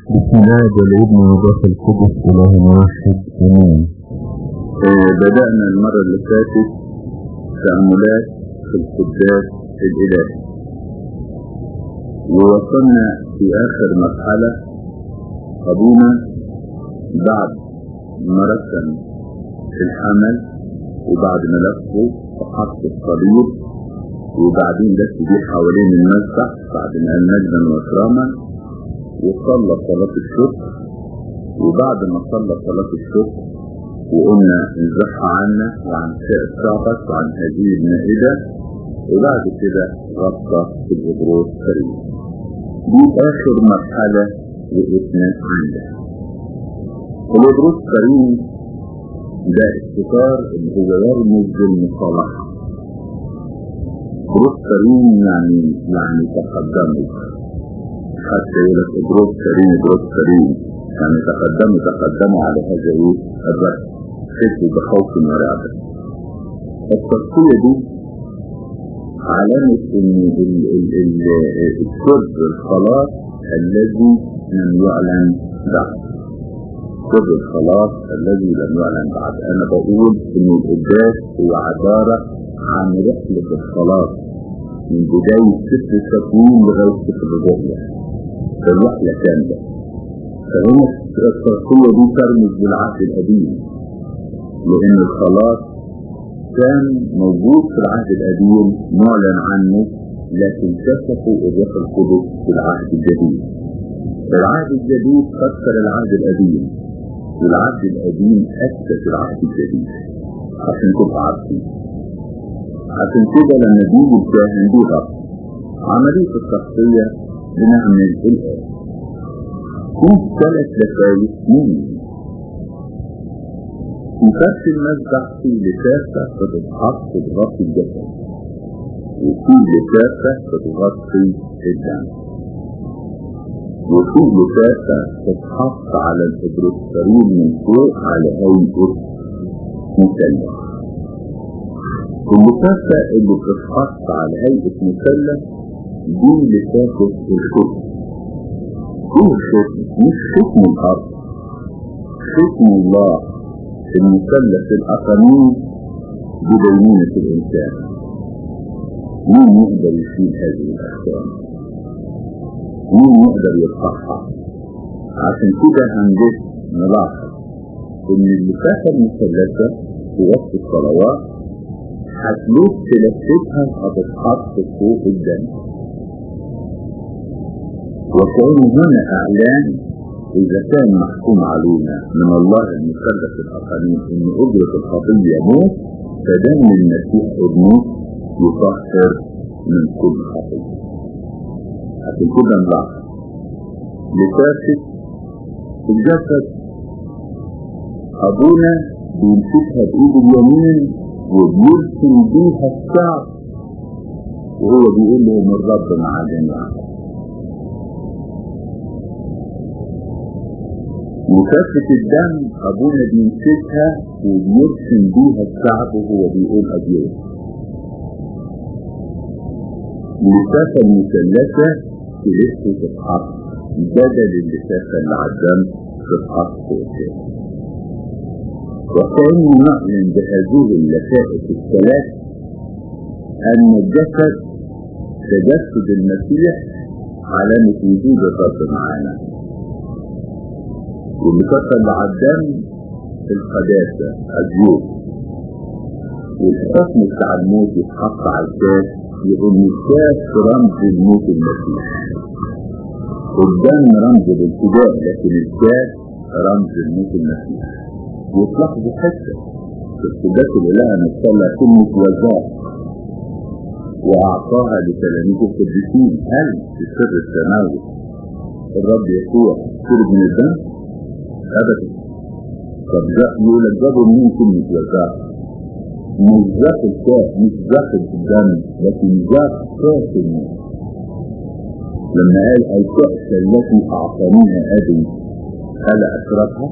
بسم الله والابن والروح القدس إله واحد آمين آه، بدأنا المرة اللي فاتت تأملات في القداس الإلهي ووصلنا في آخر مرحلة أبونا بعد ما رسم الحمل وبعد ما لفه وحط الصليب وبعدين لف بيه حوالين المذبح بعد ما قال مجدا وإكراما وصلى صلاة الشكر وبعد ما صلى صلاة الشكر وقلنا انزحها عنا وعن سائر شعبك وعن هذه المائدة وبعد كده غطى في الإبروس كريم دي آخر مرحلة وقفنا عندها الإبروس كريم ده استطار اللي هو يرمز للمصالحة إبروس كريم يعني يعني تقدموا حتى يقول لك إبروس كريم إبروس كريم يعني تقدموا تقدموا على هذا ايه الرأس خدوا بخوف ورعبة التصفية دي علامة ان ال- ال- ال- السر الخلاص الذي لم يعلن بعد سر الخلاص الذي لم يعلن بعد انا بقول ان القداس هو عبارة عن رحلة الخلاص من بداية سفر التكوين لغاية سفر الرؤيا الرحلة كاملة فهنا التصفية دي ترمز بالعهد القديم لأن الخلاص كان موجود في العهد القديم معلن عنه لكن كشفوا الروح القدس في العهد الجديد العهد الجديد فسر العهد القديم والعهد القديم أسس العهد الجديد عشان تبقى عارفين عشان كده لما بيجي الكاهن دي غلط عملية الشخصية بنعمل الآن في ثلاث لفايف مني في فرش المذبح في لفافة بتتحط تغطي الجسد وفي لفافة بتغطي الدم وفي لفافة تتحط على الإبروسترين من فوق على هيئة مثلث اللفافة اللي بتتحط على هيئة مثلث دي لفافة الشكر ايه الشكر؟ مش ختم الأرض ختم الله في المثلث الأقانيم بدينونة الإنسان مين يقدر يشيل هذه الأحكام؟ مين يقدر يرفعها؟ عشان كده هنجد نلاحظ إن اللفافة المثلثة في وقت الصلوات هتلوك تلفتها هتتحط فوق الدم وكان هنا إعلان إذا كان محكوم علينا من الله المثلث الأقانيم إن أجرة الخطية موت فدم المسيح ابنه يطهر من كل خطية عشان كده نلاحظ لفافة الجسد أبونا بيمسكها بإيده اليمين وبيرسم بيها الشعب وهو بيقول لهم الرب مع جميعكم مكافة الدم أبونا بيمسكها وبيرسم بيها الشعب وهو بيقول أبيض اللفافة المثلثة تلف تتحط بدل اللفافة اللي على الدم تتحط فوق الشارع وكان نعلن بهذه اللفائف الثلاث أن الجسد تجسد المسيح علامة وجود الرب معانا والمكافأة اللي على الدم القداسة الجود والحكم بتاع الموت يتحط على الكاس يقول الكاس رمز الموت المسيح والدم رمز الابتداء لكن الكاس رمز الموت المسيح وتلاحظوا حتة في القداس الإله نصلى كلمة وزار وأعطاها لتلاميذ القديسين هل في سر التناول الرب يسوع شرب من الدم؟ أبدا طب ده يقول لك جابوا منين كلمة وزار؟ مش ذات الكاس مش ذات الدم لكن ذات كاس الموت لما قال الكأس التي أعطانيها أبي ألا أشربها؟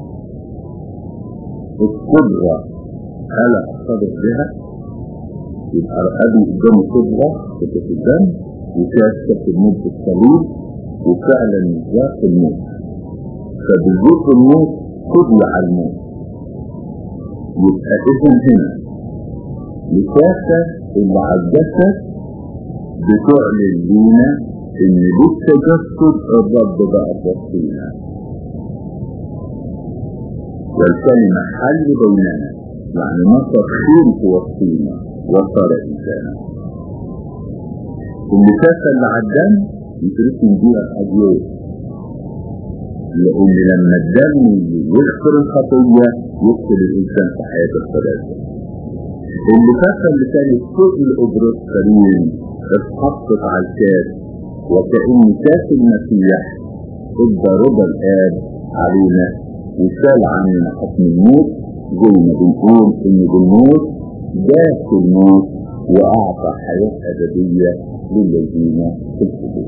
القدرة ألا أصطدق بها؟ يبقى أبي قدام القدرة في الدم وكاس كاس الموت في الصليب وفعلا ذات الموت فبالذات الموت قضي على الموت يبقى إذن هنا لساسة اللي على الجسد بتعلن لينا إن بالتجسد الرب بقى وسطينا والكلمة حل بيننا يعني نصر خير في وسطينا وصار إنسانا اللساسة اللي على الدم يتركوا بيها الأجيال لأن لما الدم يغفر الخطية يدخل الإنسان في حياة الثلاثة اللي فاكر اللي كانت فوق الأبرز سليم اتحطت على الكاس وكأن كاس المسيح ادى رضا الآب علينا وشال عننا حكم الموت زي ما بنقول إن بالموت جاء الموت وأعطى حياة أبدية للذين في القبور.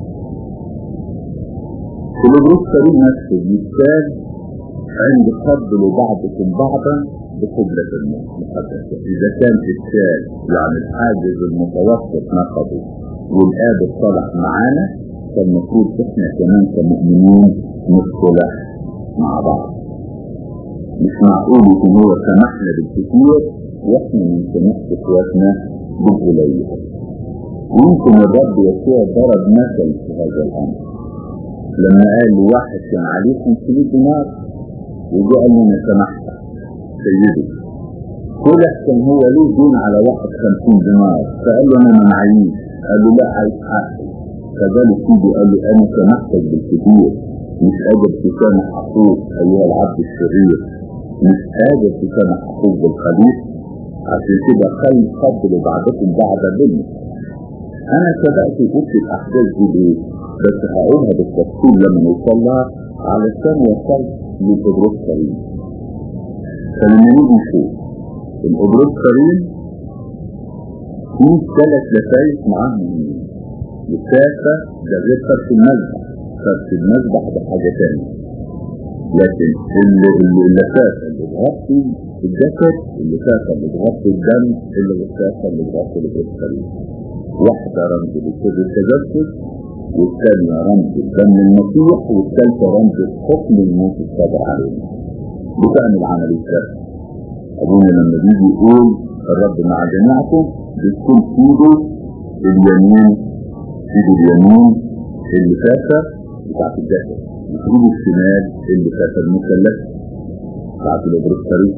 الأبرز سليم نفسه يتسال عند قبل بعضكم بعضا بقبلة المقدسة إذا كان إشكال يعني الحاجز المتوسط نقضه والآب اصطلح معانا فالمفروض إحنا كمان كمؤمنين نصطلح مع بعض مش معقول يكون هو سمحنا بالكثير وإحنا من سمحت إخواتنا بالقليل يمكن الرب يسوع ضرب مثل في هذا الأمر لما قال لواحد كان عليه 500 دينار وجاء قال له أنا سمحت سيدي كل احسن هو ليه دين على واحد خمسين دينار فقال له انا ما معيش قال له لا عايز حقي فذلك سيدي قال له انا سمحتك بالكثير مش قادر تسامح اخوك ايها العبد الشرير مش قادر تسامح اخوك بالخليل عشان كده خلي قبل بعضكم بعض مني انا سبقت وقلت الاحداث دي ليه بس هقولها بالتفصيل لما نوصل لها علشان وصلت للإدراك سليم فلما نيجي نشوف الإبراج كريم في ثلاث لفايف معاهم لفافة ده غير فرش المذبح فرش المذبح ده حاجة تانية لكن اللفافة اللي تغطي الجسد اللفافة اللي تغطي الدم اللفافة اللي تغطي الإبراج كريم واحدة رمز لسر التجسد والثانية رمز الدم المسيح والثالثة رمز حكم الموت الصادر علينا بتعمل عملية كذا أبونا لما بيجي يقول الرب مع جماعته بتكون ايده اليمين ايده اليمين اللي فاتة بتاعت الجسد وايده الشمال اللي فاتة المثلث بتاعت الابروستري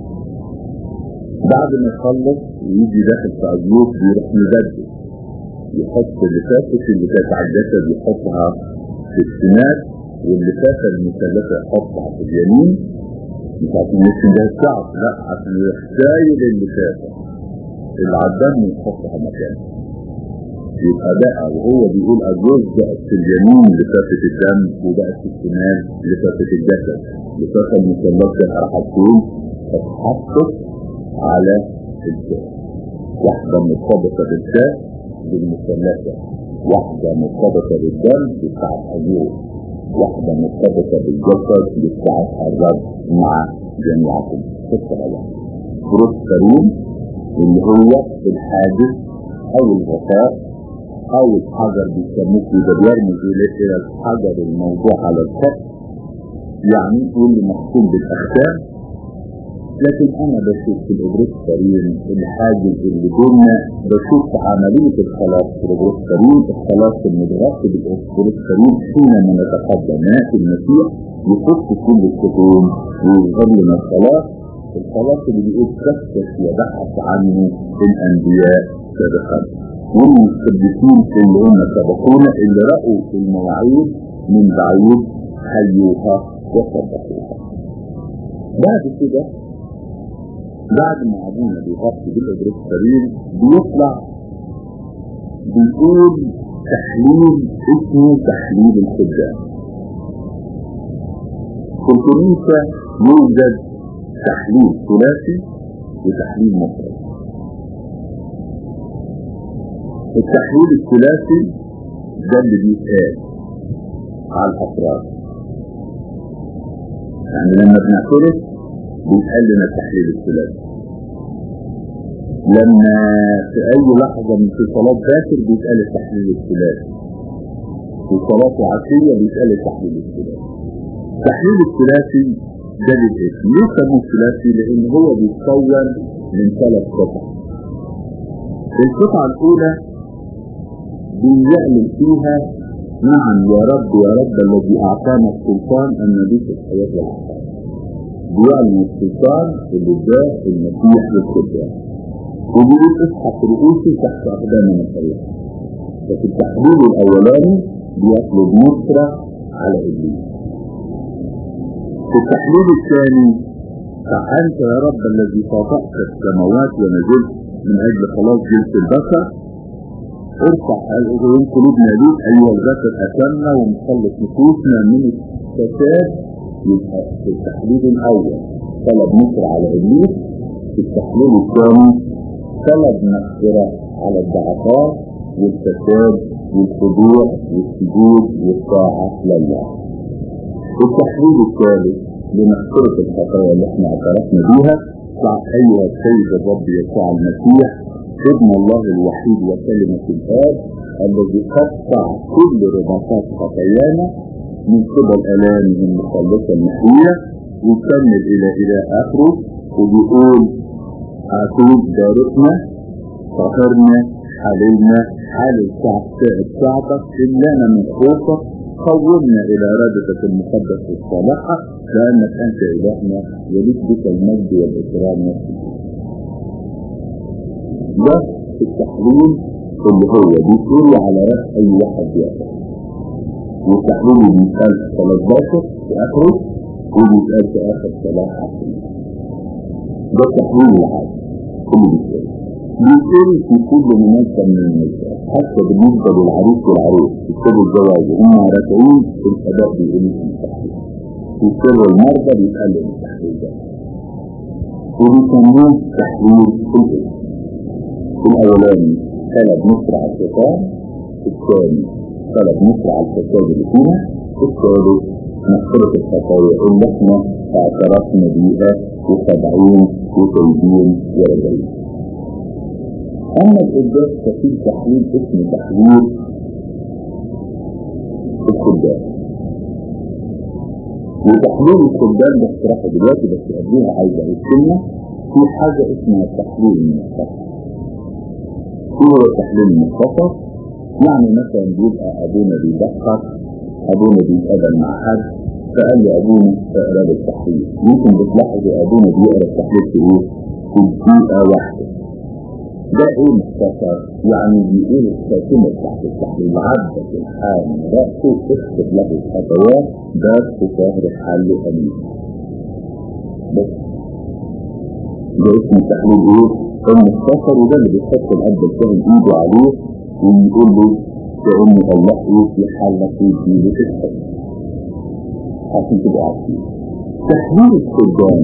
بعد ما يخلص ويجي داخل في أجيوب بيروح مجدد يحط اللي فاتت اللي كانت على الجسد يحطها في الشمال واللي فاتت المثلثة يحطها في اليمين مش عشان يمكن ده الشعب لا عشان يحتاج اللي فاتت اللي على الدم يحطها مكانه يبقى بقى وهو بيقول الجزء بقت في اليمين لفافة الدم وبقت في الشمال لفافة الجسد لفافة المثلثة راحتين اتحطت على الجسد واحدة مرتبطة بالكاس بالمثلثة واحدة مرتبطة بالدم بتاعت أجور واحدة مرتبطة بالجسد بتاعت الرب مع جميعكم فكرة يعني بروس كريم اللي هو الحاجز أو الغطاء أو الحجر بيسموه كده بيرمز إلى الحجر الموضوع على الخط يعني يقول محكوم بالأختام لكن انا بشوف في الابروس الكريم الحاجز اللي بيننا بشوف عملية الخلاص في الابروس الكريم الخلاص المتغطي بالابروس الكريم حينما نتقدم ناتي المسيح يفك كل السجون ويظهر لنا الخلاص الخلاص اللي بيقول كشف يبحث عنه الانبياء سابقا والمستبدسين اللي هم سبقونا اللي رأوا المواعيد من بعيد حيوها وصدقوها بعد كده بعد ما ابونا بيغطي بالادراك السليم بيطلع بيقول تحليل اسمه تحليل الخدام في الكنيسة يوجد تحليل ثلاثي وتحليل مفرد التحليل الثلاثي ده اللي بيتقال على الافراد يعني لما بنعترف بيتقال لنا التحليل الثلاثي لما في اي لحظة من في صلاة باكر بيتقال التحليل الثلاثي في صلاة عشية بيتقال التحليل الثلاثي التحليل الثلاثي ده للاسم ليه سموه ثلاثي لان هو بيتكون من ثلاث قطع القطعة الأولى بيعلن فيها نعم يا رب يا رب الذي أعطانا السلطان أن ندوس الحياة والعقاب بيعلن السلطان اللي اداه المسيح للخدام وبيقول اسحق رؤوسي تحت أقدامنا الصلاة ففي التحليل الأولاني بيطلب نصرة على إبليس في التحليل الثاني فأنت يا رب الذي فاطأت السماوات ونزلت من أجل خلاص جنس البشر ارفع الأذن قلوبنا ليك أيها البشر أتمنا ونخلص نفوسنا من الفساد يبقى في التحليل الأول طلب نصر على إبليس في التحليل الثاني طلب مغفرة على الضعفاء والفساد والخضوع والسجود والطاعة لله التحليل الثالث لمغفرة الخطايا اللي احنا اعترفنا بيها أيها السيد الرب يسوع المسيح ابن الله الوحيد وكلمة الآب الذي قطع كل رباطات خطايانا من قبل آلامه المخلصة المحية ويكمل إلى إلى آخره وبيقول عتوب دارتنا طهرنا حللنا حال الشعب بتاعتك إلانا من خوفك قومنا إلى إرادتك المقدسة الصالحة لأنك أنت إلهنا وليك بك المجد والإكرام والسجود. ده التحليل اللي هو بيقول على رأس أي واحد يقرأ. والتحليل اللي بيتقال في 13 في آخره وبيتقال في آخر صلاة عشرين. ده التحليل العادي كله بيتقال. بيقول في كل مناسبة من المناسبات حتى بالنسبة للعريس والعروس في سر الزواج هم راكعين في الأداء بيقولوا في التحليل في سر المرضى بيتقال التحليل ده وبيسموه تحليل الاسم الأولاني طلب نصر على الشيطان الثاني طلب نصر على الفساد اللي فينا الثالث مغفرة الخطايا اللي احنا اعترفنا بيها وخاضعين وتوبين وراجعين أما القداس ففي تحليل اسم تحليل القداس وتحليل القداس ده اقتراحه دلوقتي بس قبلها عايز اقول كلمة في حاجة اسمها تحليل المختصر ايه هو تحليل المختصر؟ يعني مثلا بيبقى ابونا بيدقق ابونا بيتقابل مع حد فقال لي ابونا اقرا لي التحليل ممكن بتلاحظوا ابونا بيقرا التحليل في ايه؟ في دقيقة واحدة ده ايه مختصر يعني بيقول الخاتمة تحت التحليل عدت الحال من رأسه اكتب له الخطوات بس شهر حل أمين بس ده اسم التحليل ايه المختصر وده اللي بيحط الأب الفهم ايده عليه ويقول له كأن الله ايه في حالك ويديله تكتب عشان تبقى عارفين تحليل الخدام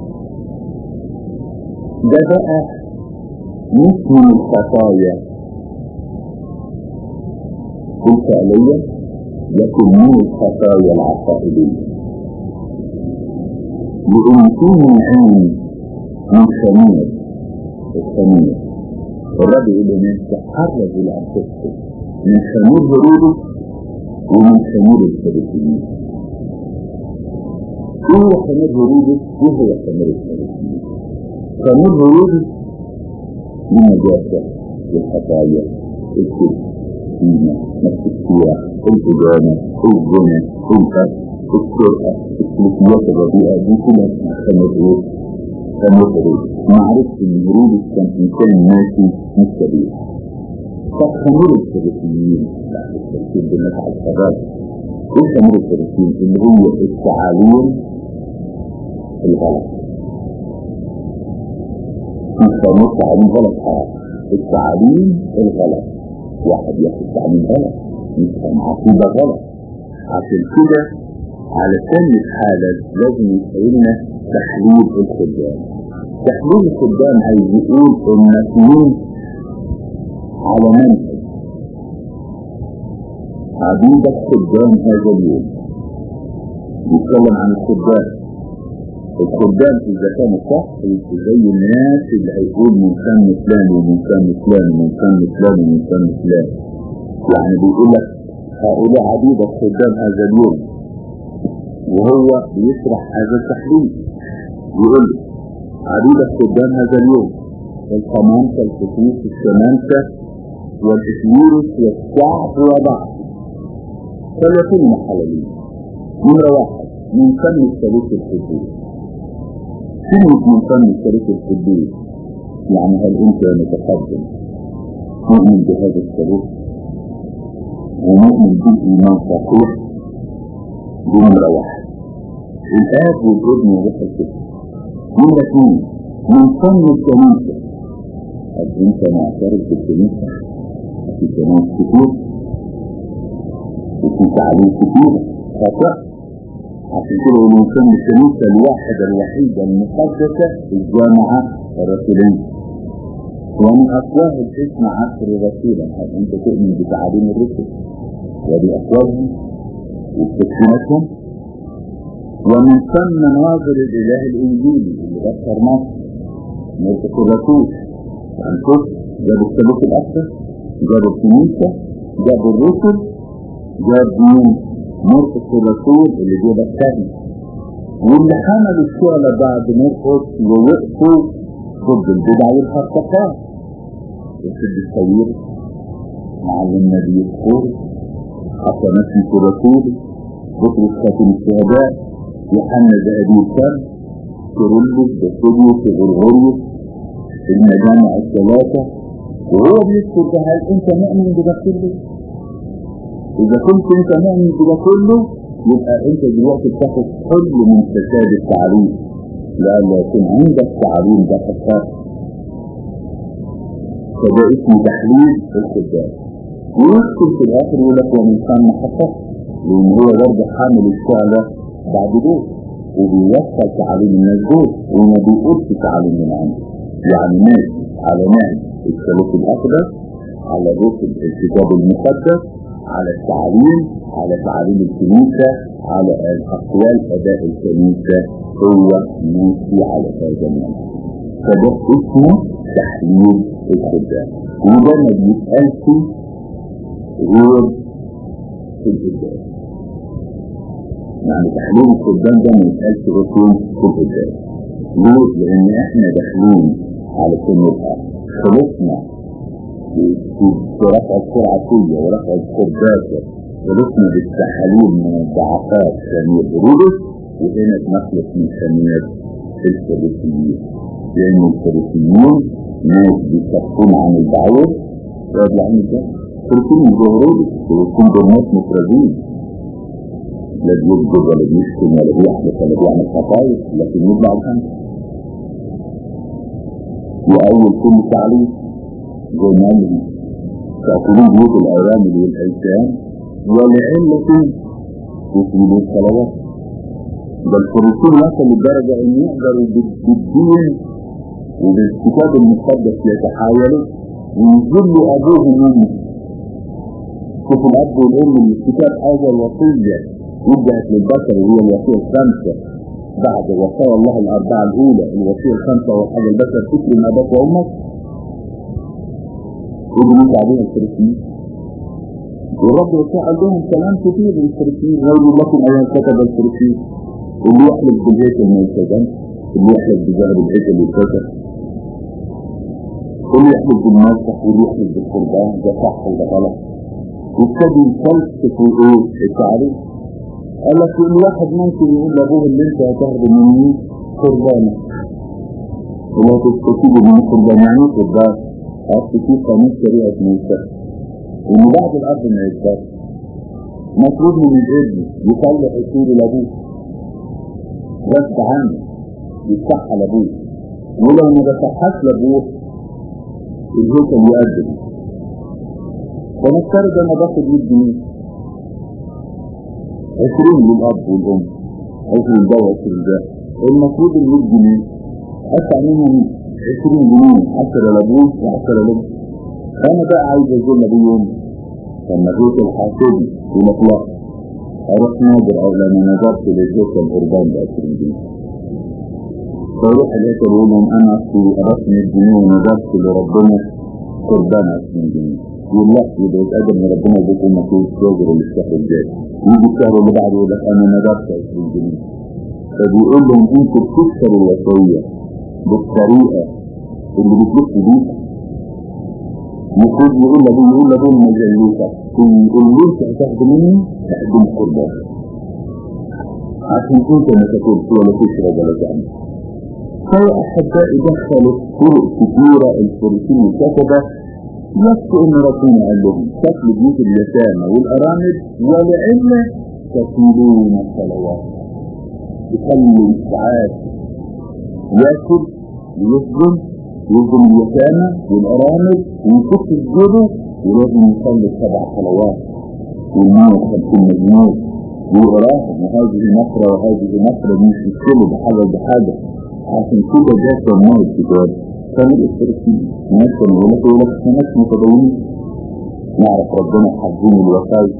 ده بقى مش من الخطايا الفعلية لكن من الخطايا العقائدية لأن فيه عين من خمير الخمير الرب يقول لنا تحرجوا لأنفسكم من خمير هرودس ومن خمير الفلسطينيين ايه هو خمير هرودس وايه هو خمير الفلسطينيين خمير هرودس النجاسة والخطايا الكذب الدينة نفس السيرة الإدانة الزنا القتل السرقة السلوكيات الرديئة دي كلها اسمها خمر ايه؟ خمر هرود معرفة ان هرود كان انسان ماشي مش كبير طب خمر الفلسطينيين بعد التركيب بالناس على الشباب ايه خمر الفلسطينيين اللي هو التعاليم الغلط مش تعليم غلط اه التعليم الغلط واحد ياخد تعليم غلط يفهم عقيدة غلط عشان كده علشان نتحالل لازم يسألنا تحليل الخدام تحليل الخدام عايز يقول المسؤول على منهج عبيدك خدام هذا اليوم يتكلم عن الخدام الخدام إذا كانوا صح يبقوا زي الناس اللي هيقول من فن فلان ومن فن فلان ومن فن فلان ومن فن فلان يعني بيقول لك هؤلاء عبيد الخدام هذا اليوم وهو بيشرح هذا التحليل يقول عديدة قدام هذا اليوم القمامسة الخصوص الشمامسة والإسميرس والشعب وبعض فليكون حلالين نمرة واحد من فن الثالوث القدوس كلمة من فن الثالوث القدوس يعني هل أنت متقدم مؤمن بهذا الثالوث ومؤمن بالإيمان صحيح دي نمرة واحد الآب والابن والروح القدس نمرة اثنين من فن الكنيسة طب أنت معترف بالكنيسة في كنائس كتير وفي تعليم كتير خطأ عشان كده من فن الكنيسة الواحدة الوحيدة المقدسة الجامعة الرسولية ومن أفواه الاسم عشر رسولا هل أنت تؤمن بتعاليم الرسل وبأفواههم وبتكفيناتهم ومن فن ناظر الإله الإنجيلي اللي بشر مصر مرتق الرسول هنشوف جاب الثالوث الأكثر جاب الكنيسة جاب الرسل جاب مين مرتق الرسول اللي جاب الثاني واللي حملوا الشعلة بعد مرقص ووقفوا ضد البدع والخرطقات يسد الصغير معلم نبي الخور حسنات في الرسول بطرس خاتم الشهداء يوحنا ذهبي الكم كيرلس بطريوس غرغوريوس المجامع الثلاثة وهو بيذكر ده هل انت مؤمن بده كله؟ اذا كنت انت مؤمن بده كله يبقى انت دلوقتي بتاخد كل من فساد التعريف لألا يكون عندك تعليم ده فساد فده اسمه تحليل الخدام ويكتب في الاخر يقول لك ومن كان محقق لان هو برضه حامل الشعلة بعد دول وبيوصل تعليم الناس دول وما بيقولش تعليم من عنده يعني ماشي على نهج الثالوث الاخضر على رسل الكتاب المقدس على التعليم على تعليم الكنيسة على اقوال اداء الكنيسة هو ماشي على هذا المنهج فده اسمه تحليل الخدام وده ما بيتقالش غير في القدام يعني تحليل القدام ده ما يتقالش غير في القدام ليه؟ لان احنا داخلين على نبقى خلصنا في رفع السرعة ورفع الكرباسة خلصنا بالتحاليل من الضعفات ثانية الرودس وهنا بنخلص من ثانية الثلاثيين لأن الثلاثيين ناس بيستخدمون عن البعير ويطلع عن الجهل ثلاثيين الظهرين ويكون بالناس مفردين لا بيكذب ولا بيشتم ولا بيحدث ولا بيعمل خطايا لكن يطلع الخمسة وأول كل تعليم زي ما قال تأكلون بيوت الأيام والأيتام ولعلة تسجيل الصلوات بل الرسول وصل للدرجة أن يقدروا بالدين وبالكتاب المقدس يتحايلوا ويذلوا أبوهم منه شوف الأب والأم اللي الكتاب حاجة الوصية وجهت للبشر وهي الوصية الخامسة بعد وصايا الله الأربعة الأولى الوصية الخامسة وحاجة البشر تكرم أباك وأمك ودي عليها الفريقين والرب يسوع قال لهم كلام كتير للفريقين غير لكم أيها كتب الفريقين اللي يحلف بالهيكل ما يلتزم اللي يحلف بذهب الهيكل يلتزم اللي يحلف بالمسح واللي يحلف بالقربان ده صح وده غلط وابتدوا يفلسفوا ايه التعريف قال لك كل واحد ممكن يقول لابوه اللي انت هتاخده مني قربانك ولا تستفيد من القربان يعني ايه قربان أصل في قانون شريعة موسى إن بعد الأب ما يكبر مفروض من الابن يطلع أصول لأبوه غصب عنه يصح لأبوه ولو ما بصحاش لأبوه الهيكل يقدم فنفترض أنا باخد 100 جنيه 20 للأب والأم 20 ده و20 ده المفروض ال 100 جنيه أدفع منهم 20 جنيه 10 لابوه و10 لابوه انا بقى عايز ازول ابوه يوم لما جيت الحاسبي في مطلق اروح نادر او لما نظرت للجيش القربان ب 20 جنيه فيروح الاخر يقول لهم انا اصلي رسم الجنيه ونظرت لربنا قربان 20 جنيه يقول لا يبقى يتقدم من ربنا يقول ما فيش شاجر الشهر الجاي يجي الشهر اللي بعده يقول لك انا نذرت 20 جنيه فبيقول لهم انتوا بتكسروا الوصيه بالطريقه اللي بتلفوا بيها المفروض يقول له يقول له دول مجلوسك يقول له انت هتاخد مني تقدم قربان عشان انت ما تاكلش ولا تشرب ولا تعمل فيا احبائي دخلوا طرق كثيره الفريسين كتبه نفس ان ربنا قال لهم شكل بيوت اليتامى والارامل ولعلة تكيلون الصلوات يخلي ساعات ياكل ويسجن يسجن اليتامى والارامل ويفك الجبل ولازم يصلي سبع صلوات ويمية خمسين مجنون ويقراهم وهذه نقرة وهذه نقرة مش يشتغلوا بحاجة بحاجة عشان كده جاء سماه الكتاب كانوا الفريسيين ناس كانوا يقول لك يقول لك احنا ناس متدينين نعرف ربنا حافظين الوصايا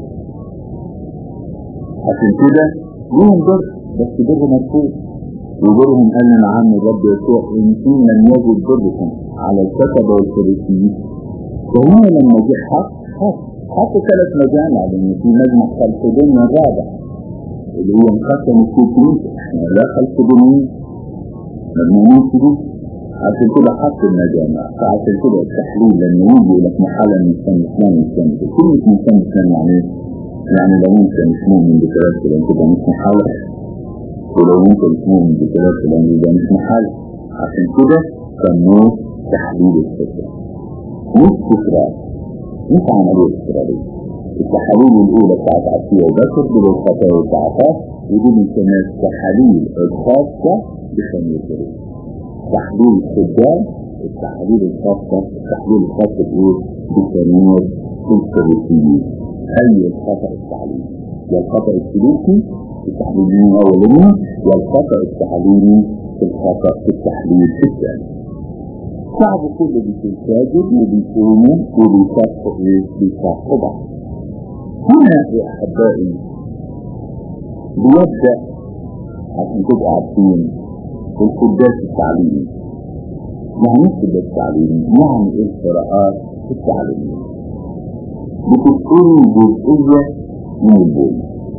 عشان كده لهم بر بس بر مكتوب وبرهم قال لنا عم الرب يسوع ان كنا لم يجد بركم على الكتبه والفريسيين فهنا لما جه حط حط حط ثلاث مجامع لان في مجمع خلف دنيا الرابع اللي هو انقسم الكتب احنا لا خلف دنيا مجموعين كده عشان كده حط المجامع فعشان كده التحليل لما يجي يقول لك محل من سنة اثنين من سنة كلمة من سنة اثنين يعني ايه؟ يعني لو انت مش مؤمن بكلام فلان تبقى مش محل ولو انت مش مؤمن بكلام فلان يبقى مش محل عشان كده سموه تحليل الفكرة مش تكرار مش عملية تكرارية التحاليل الأولى بتاعت عشية وبكر دول الخطايا والضعفات ودي بنسميها التحاليل الخاصة بشميل الجريمة تحليل الخدام التحليل الخاصة التحليل الخاصة بإيه؟ بتنوير الثلاثيين أي الخطأ التعليمي والخطأ السلوكي في التحليلين الأولين والخطأ التعليمي في الخطأ في التحليل الثاني الشعب كله بيكون ساجد وبيكونوا وبيصفوا ايه؟ بيصفوا بعض هنا يا أحبائي بيبدأ عشان تبقوا عارفين القداس التعليمي يعني ايه القداس التعليمي؟ يعني ايه القراءات التعليمية بتذكري جزئية من البول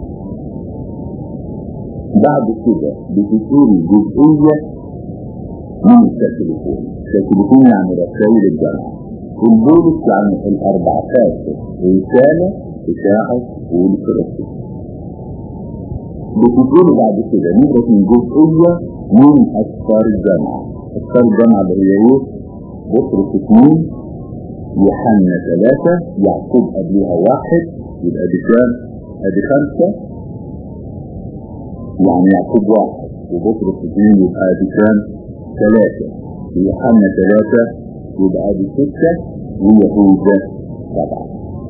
بعد كده بتذكري جزئية من التليفون التليفون يعني رسائل الجامعة والبولس يعني الأربعتاشر رسالة بتاعه والفرسي بتقول بعد كده نقرة من جزئية من أسفار الجامعة أسفار الجامعة اللي هي إيه؟ بطرس اثنين يوحنا ثلاثة يعقوب قبلها واحد يبقى دي كام؟ أدي خمسة يعني يعقوب واحد وبطرس اثنين يبقى دي كام؟ ثلاثة ويوحنا ثلاثة يبقى دي ستة ويهوذا سبعة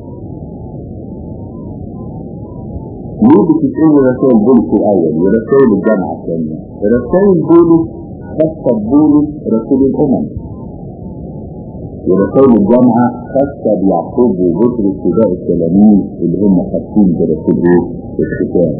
ليه بتتقل رسائل بولس الأول ورسائل الجامعة الثانية رسائل بولس خاصة بولس رسول الأمم ورسائل الجامعة خاصة بيعقوب وبطرس وباقي التلاميذ اللي هم خاصين برسول ايه؟ الختان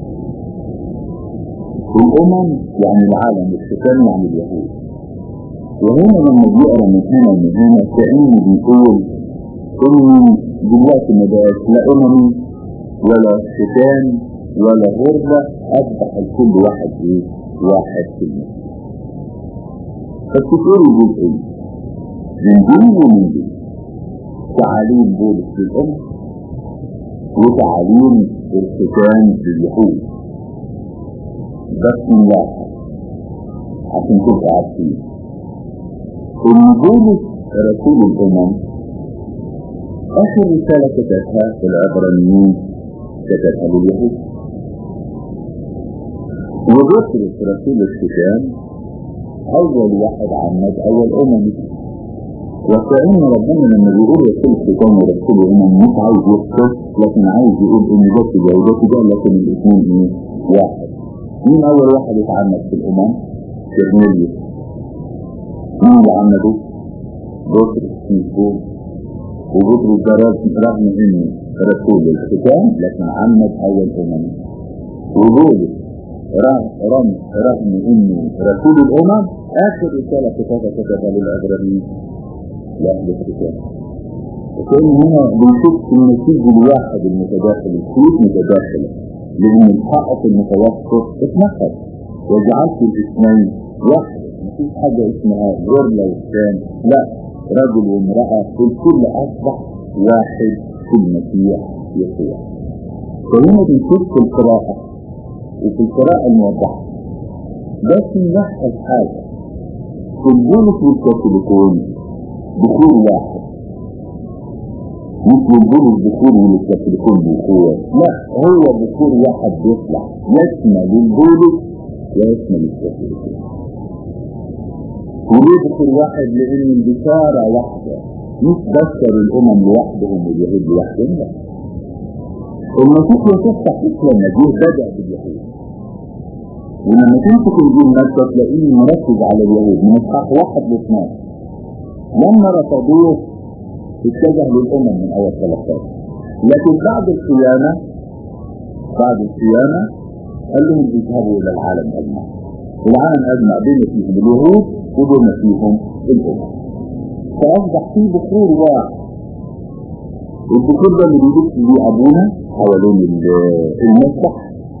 الأمم يعني العالم الختان يعني اليهود وهنا لما بيقرا من هنا ومن هنا كأنه بيقول إن دلوقتي ما بقاش لا أممي ولا ختان ولا غربة أصبح الكل واحد إيه؟ واحد في المسجد فالكتير يقول إيه؟ من دين ومن دين تعاليم بولس للأم وتعاليم الختان لليهود بس الله عشان تبقى عارفين إن بولس رسول الأمم آخر رسالة كتبها في العبرانيين كتبها لليهود وبطرس رسول الختان أول واحد عمد أول أممي وكأن ربنا لما بيقول رسول الختان ورسول الأمم مش عايز يختص لكن عايز يقول إن ده كده وده كده لكن الاثنين إيه؟ واحد مين أول واحد اتعمد في الأمم؟ كرنيليوس مين اللي عمده؟ بطرس مظبوط وبطرس ده رغم انه رسول الختام لكن عمد اول امم وبولس رغم رغم رغم انه رسول الامم اخر رساله كتبها كتبها للعبرانيين لاهل الختام وكان هنا بنشوف النسيج الواحد المتداخل الخيوط متداخلة لأن الحائط المتوسط اتنفذ وجعلت الاثنين واحد مفيش حاجة اسمها غرلة والثاني لا رجل وامرأة الكل أصبح واحد في المسيح يسوع فهنا بنشوف في القراءة وفي القراءة الموضحة بس نلاحظ حاجة في البولس والكاثوليكون بخور واحد مش البولس بخور والكاثوليكون بخور لا هو بخور واحد بيطلع يشمل البولس ويشمل الكاثوليكون وليه بخور واحد لأن البشارة واحدة مش بشر الأمم لوحدهم واليهود لوحدهم لا المسيح يسوع تحقيق النبي بدأ باليهود ولما تمسك الدين مكة تلاقيه مركز على اليهود من اصحاح واحد لاثنين لما رفضوه اتجه للامم من اول 13 لكن بعد القيامة بعد القيامة قال لهم اذهبوا الى العالم اجمع العالم اجمع بما فيهم اليهود وبما فيهم الامم فاصبح فيه بخور واحد البخور ده اللي بيدق فيه ابونا حوالين المسبح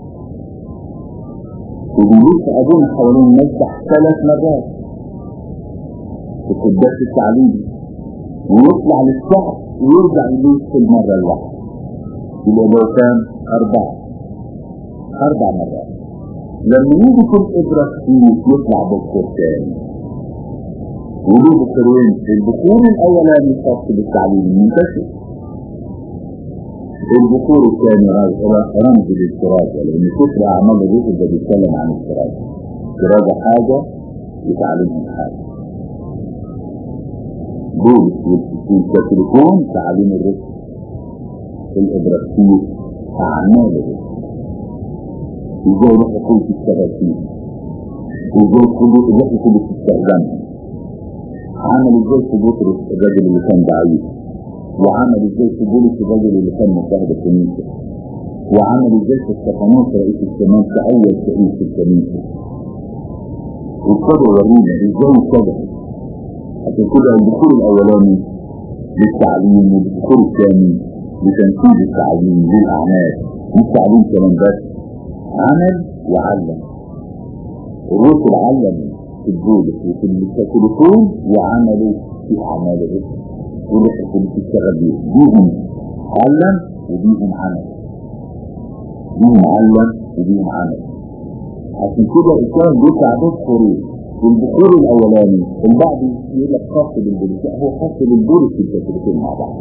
وبيلف أبونا حوالين المسبح ثلاث مرات في قداس التعليم ويطلع للشعب ويرجع يلف في المرة الواحدة يبقى لو كان أربعة أربع مرات لما يجي في الإبراهيم يطلع بخور تاني وليه بخورين البخور الأولاني خاص بالتعليم المنتشر البخور الثاني رمز للسراجة لأن كتر أعمال الروح ده بيتكلم عن السراجة السراجة حاجة وتعليمهم حاجة دول والكاثوليكون تعليم الروح الإبراهيم أعمال الروح ازاي روح القدس تشتغل فيه وازاي الروح القدس تستخدمها عمل ازاي في بطرس الراجل اللي كان ضعيف وعمل ازاي في بولس الرجل اللي كان مشاهد الكنيسة وعمل ازاي في استفانوس رئيس الشمال كأول رئيس في الكنيسة وابتدوا يورينا ازاي اشتغل عشان كده الدخول الاولاني للتعليم والدخول الثاني لتنفيذ التعليم للاعمال مش تعليم كمان بس عمل وعلم الرسل علم في الجولة وفي الكاثوليكون وعملوا في اعمال الرسل والروح القدس يشتغل بيهم بيهم علم وبيهم عمل بيهم علم وبيهم عمل عشان كده الكلام بيطلع بخورين والبخور الاولاني البعض يقول لك خاص بالبوليس هو خاص بالبوليس الكاثوليكين مع بعض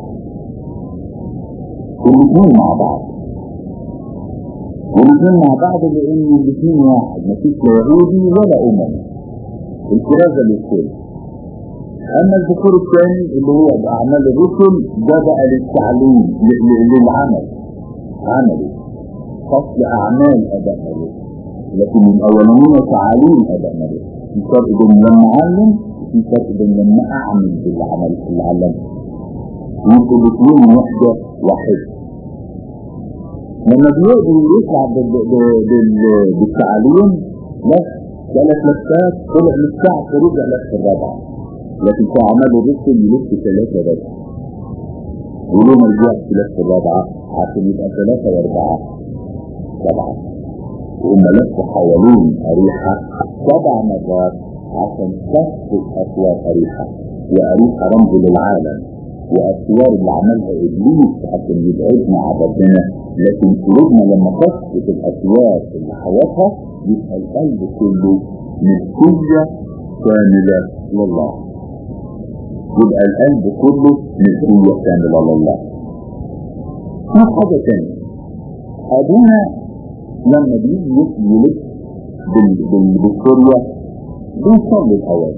والاثنين مع بعض والاثنين مع بعض لان الاثنين واحد مفيش لا يهودي ولا اممي الكرازه للكل اما الذكور الثاني اللي هو باعمال الرسل ده بقى للتعليم للعمل عملي فصل اعمال اداء الرسل لكن الاولانيين تعاليم اداء الرسل في فرق بين لما اعلم وفي فرق بين لما اعمل بالعمل اللي علمته يبقوا الاثنين وحده واحده لما بيقدر يطلع بالتعليم بس ثلاث لفات طلع للساعة ورجع لفة الرابعة لكن في أعمال الرسل يلف ثلاثة بس وليه ما رجعش لفة الرابعة عشان يبقى ثلاثة وأربعة سبعة وهم لفوا حوالين أريحة سبع مرات عشان تسقط أسوار أريحة وأريحة رمز للعالم وأسوار اللي عملها إبليس عشان يبعدنا عن ربنا لكن قلوبنا لما تسقط الأسوار اللي حياتها يبقى القلب كله ملكية كاملة لله يبقى القلب كله ملكية كاملة لله في حاجة تانية أبونا لما بيجي يلف بالسوريا بيصلي الأول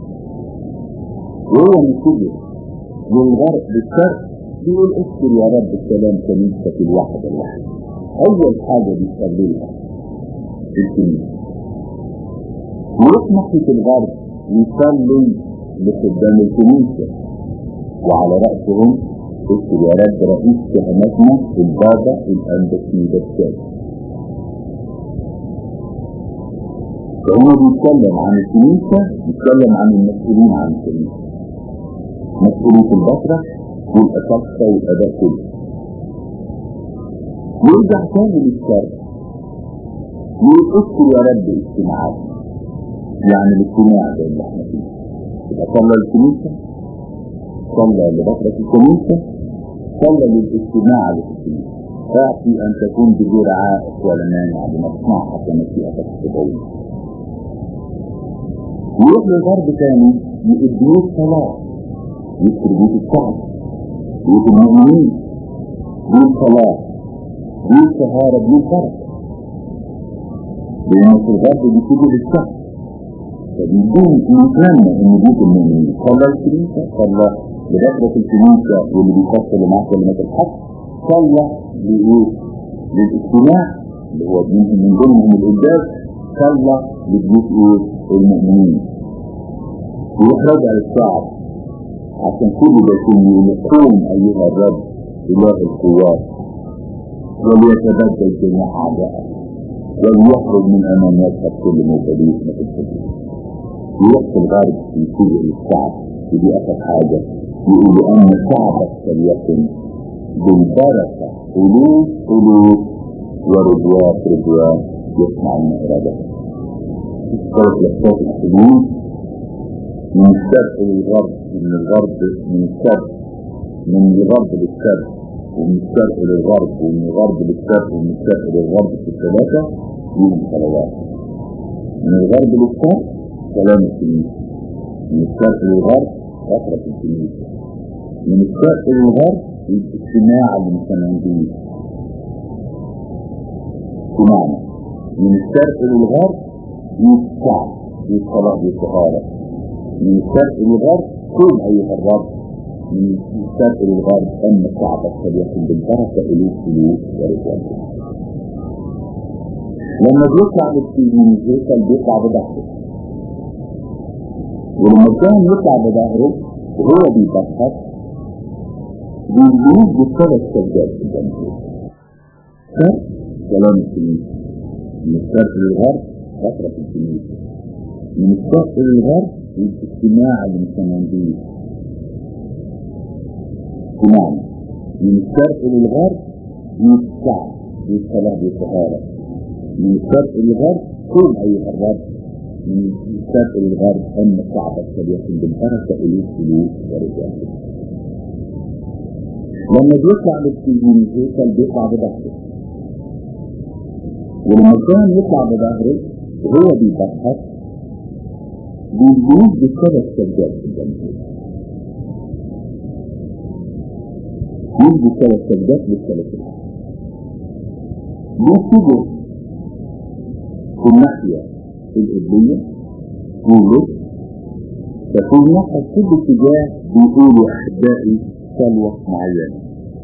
وهو مسجد للغرب للشرق بيقول اذكر يا رب السلام كنيستك الواحدة الواحدة أول حاجة بيصليها في الكنيسة يروح ناحية الغرب يصلي لقدام الكنيسة وعلى رأسهم اذكر يا رب رئيس كهنتنا البابا الأندسي بالسادس فهو بيتكلم عن الكنيسة بيتكلم عن المسؤولين عن الكنيسة مسؤولية البطرة والأساسة والأداء كله يرجع تاني للشر يذكر يا رب اجتماعات يعني الاجتماع ده اللي احنا فيه يبقى صلى الكنيسة صلى لبكرة الكنيسة صلى للاجتماع اللي في الكنيسة فاعطي أن تكون بغير عائق ولا مانع لمصنع حتى مشيئتك السبعية يروح للغرب تاني يقدموا صلاة يذكر بيت الشعب بيت المؤمنين بيت صلاة بيت طهارة بيت بركة لأن في الغرب بيكتبوا للشعب فبيكون نتمنى ان بيت المؤمنين صلى الكنيسة صلى لبكرة الكنيسة واللي بيفصلوا معاه كلمات الحق صلى لإيه؟ للاجتماع اللي هو منهم من ضمنهم القداس صلى لبيوت ايه؟ المؤمنين ويخرج على الشعب عشان كل ده يكون يقوم ايها الرب اله القوات وليتبدل جميع اعدائه وليخرج من امام يذهب كل مبادئ مثل الحدود يروح في الغرب يسوق للشعب ودي اخر حاجه يقول ان شعبك فليكن بالبركه قلوب قلوب ورجوات رجوات يسمعون ارادته ثلاث لفات الحدود من الشرق للغرب من الغرب من الشرق من الغرب للشرق ومن الشرق للغرب ومن الغرب للشرق ومن الشرق للغرب في الثلاثة يوم صلوات من الغرب للشرق سلام الكنيسة من الشرق للغرب فترة الكنيسة من الشرق للغرب الاجتماع اللي مستمعين اجتماعنا من الشرق للغرب يتشعب يتصلاة بالطهارة من الشرق للغرب كل أيها الرب من الشرق للغرب أن شعبك فليكن بالبركة إليه سلوك ورجال لما بيطلع من الهيكل بيطلع بظهره ولما كان يطلع بظهره وهو بيبخر بيجيب بالثلاث سجاد في الجنة شرق كلام الكنيسة من الشرق للغرب فترة الكنيسة من الشرق للغرب الاجتماع اللي مسمين بيه اجتماع من الشرق للغرب يتشعب يتصلاة بالطهارة من الشرق للغرب كل أيها الرب من الشرق للغرب أن شعبك فليكن بالبركة إليه سلوك ورجال لما بيطلع من الهيكل بيطلع بظهره ولما كان يطلع بظهره وهو بيبخر بيجيب بثلاث سجاد في الجنة يجي ثلاث سجدات للثلاث بيكتبوا في الناحية القبلية يقولوا ففي الناحية كل اتجاه بيقولوا أحبائي صلوة معينة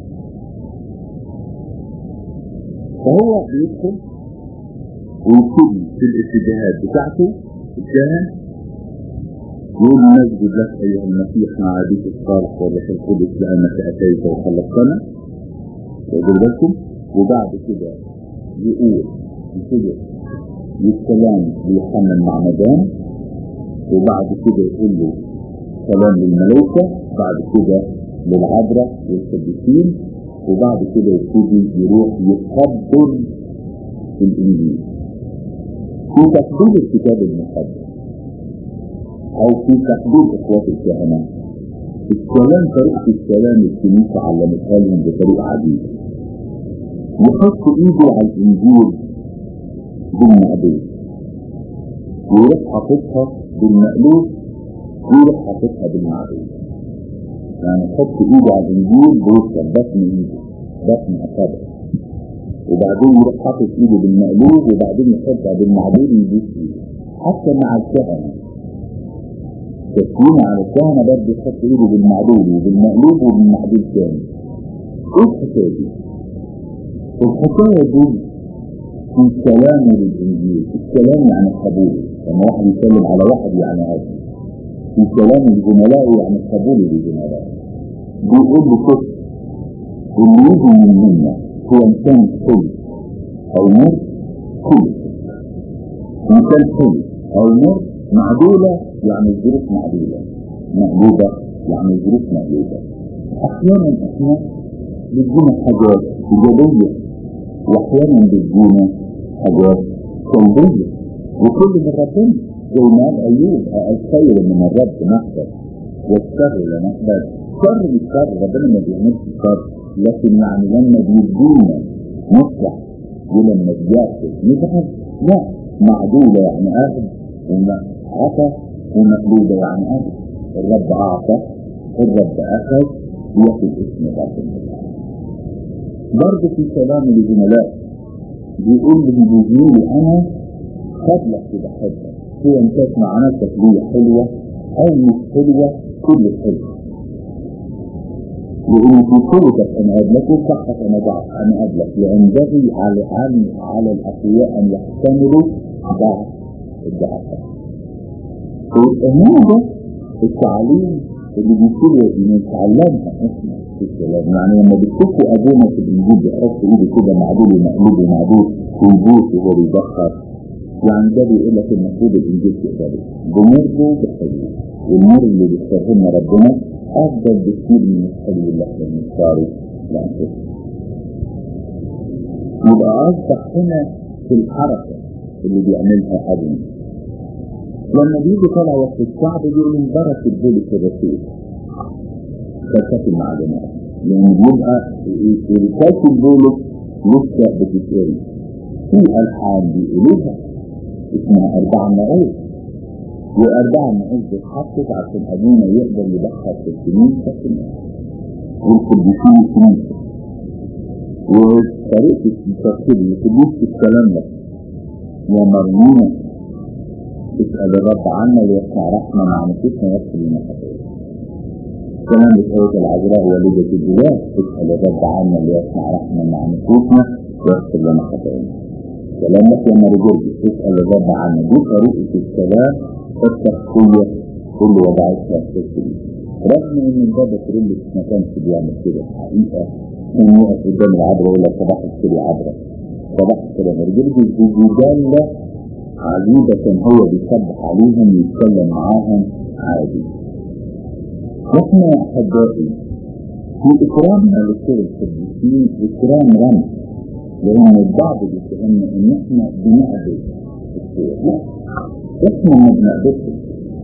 فهو بيدخل ويبتدي في الاتجاهات بتاعته اتجاه يقول نسجد لك ايها المسيح مع ابيك الصالح والروح القدس لانك اتيت وخلقتنا واخد بالكم وبعد كده يقول كده الكلام ليوحنا المعمدان وبعد كده يقول له سلام للملائكه بعد كده للعذراء والقديسين وبعد كده يبتدي يروح يقبل الانجيل في تقبيل الكتاب المقدس او في تقبيل اخوات الكهنة الكلام طريقة الكلام الكنيسة علمتها لهم بطريقة عجيبة يحط ايده على الانجيل بالمقلوب ويروح حاططها بالمقلوب ويروح حاططها بالمعدوم يعني يحط ايده على الانجيل بوصل بطن ايده بطن اصابعه وبعدين يروح حاطط ايده بالمقلوب وبعدين يحطها بالمعدوم يجيب ايده حتى مع الكهنة تسليم على الكهنة برضه يحط ايده بالمعدول وبالمقلوب وبالمعدول تاني ايه الحكاية دي؟ الحكاية دي في كلامه للإنجيل الكلام يعني قبوله لما واحد يتكلم على واحد يعني هذا في كلام لزملائه يعني قبوله لزملائه بيقول له كده اللي يجي من منا هو إنسان كل أو مر كل إنسان كل أو مر معدولة يعني الظروف معدولة مقلوبة يعني الظروف مقلوبة أحيانا إحنا بتجينا حاجات إيجابية وأحيانا بتجينا حاجات سلبية وكل من ربنا زي ما قال أيوب الخير من الرب نحفظ والشر لا نحفظ شر مش شر ربنا ما بيعملش شر لكن يعني لما بيدينا نفرح ولما بياخد نزعل لا معدودة يعني أخذ وعطى ومقلوبة يعني أخذ الرب أعطى الرب أخذ ياخد اسم ربنا برضه في كلام لزملاء بيقول لي بيقول أنا قبلك كده حبك هو انت تسمع نفسك دي حلوة أو مش حلوة كل حلوة لأن في قوتك أن أقبلك وصحك أنا ضعف أنا أقبلك ينبغي على على على الأقوياء أن يحتملوا ضعف الضعفاء. هذا التعليم اللي بيصير بنتعلمها احنا في الكلام يعني لما بتشوفوا ابونا في الانجيل بيحط ايده كده معدول ومقلوب ومعدول ويبوس وهو بيبخر يعني ده بيقول لك المفروض الانجيل تقبله بمره بحلو والنور اللي بيختاره لنا ربنا افضل بكثير من الحلو اللي احنا بنختاره لانفسنا يبقى اصبح هنا في الحركه اللي بيعملها ابونا لما بيجي طالع وقت الشعب بيقول انبرك البولس الرسول فلسفه المعلومات لان بيبقى رساله البولس لسه بتتقري في الحان بيقولوها اسمها اربع نعود واربع نعود بتحطت عشان ابونا يقدر يدخل في الكنيسه كلها والقديسين الكنيسه وطريقه الترتيب القديس في الكلام ده ومرمونه اسأل الرب عنا ليصنع رحمة مع نفسنا يغفر لنا خطايانا. كمان بقوة العذراء والدة الإله اسأل الرب عنا ليصنع رحمة مع نفوسنا ويغفر لنا خطايانا. كلام لك يا مرجل اسأل الرب عنا دي طريقة الكلام الشخصية اللي وضعتها في الكنيسة. رغم ان البابا كريلس ما كانش بيعمل كده الحقيقة كان يقف قدام العذراء ويقول لك صباح الخير يا عذراء. صباح الخير يا مرجل بيجادل عجيبة كان هو بيسبح عليهم ويتكلم معاهم عادي واحنا يا احبائي في اكرامنا لكل القديسين اكرام رمز لان البعض بيتهمنا ان احنا بنعبد الصور لا احنا ما بنعبدش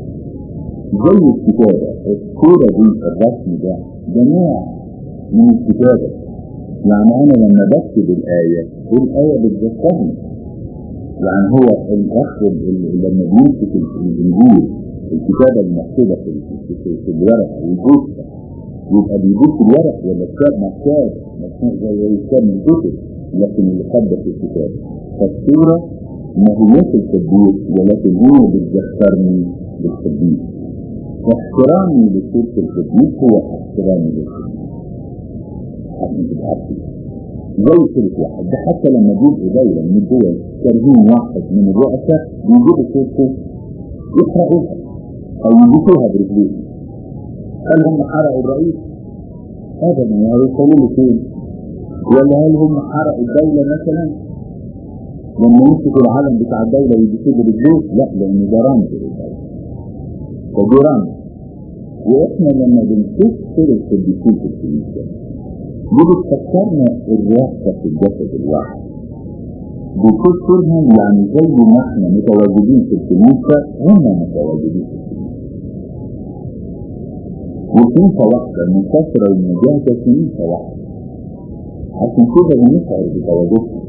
زي الكتابة الصورة دي الرسم ده ده نوع من الكتابة يعني انا لما بكتب الآية الآية بتذكرني يعني هو الاخ لما بيمسك الانجيل الكتابه المكتوبه في, في, في الورق ويبوسها يبقى بيبوس الورق ولا كتاب مكتاب مكتاب زي كتاب من كتب لكن اللي خبى في الكتاب فالصوره ما هياش القديس ولكن هي بتذكرني بالقديس واحترامي لصوره القديس هو احترامي للقديس عشان تبقى عارفين زي كلمة واحد ده حتى لما بيبقوا دولة من الدول كارهين واحد من الرؤساء بيجيبوا صورته يحرقوها أو يجيبوها برجليهم هل هم حرقوا الرئيس؟ أبدا هيوصلوا له فين؟ ولا هل هم حرقوا الدولة مثلا؟ لما يمسكوا العلم بتاع الدولة ويجيبوه برجليه؟ لا لأن ده رمز للدولة فدي رمز وإحنا لما بنشوف سير القديسين في الكنيسة دي بتفكرنا الراسة في الجسد الواحد بتفكرهم يعني زي ما احنا متواجدين في الكنيسة هم متواجدين في الكنيسة وكنيسة واحدة منتصرة والمجاهدة كنيسة واحدة عشان كده بنشعر بتواجدهم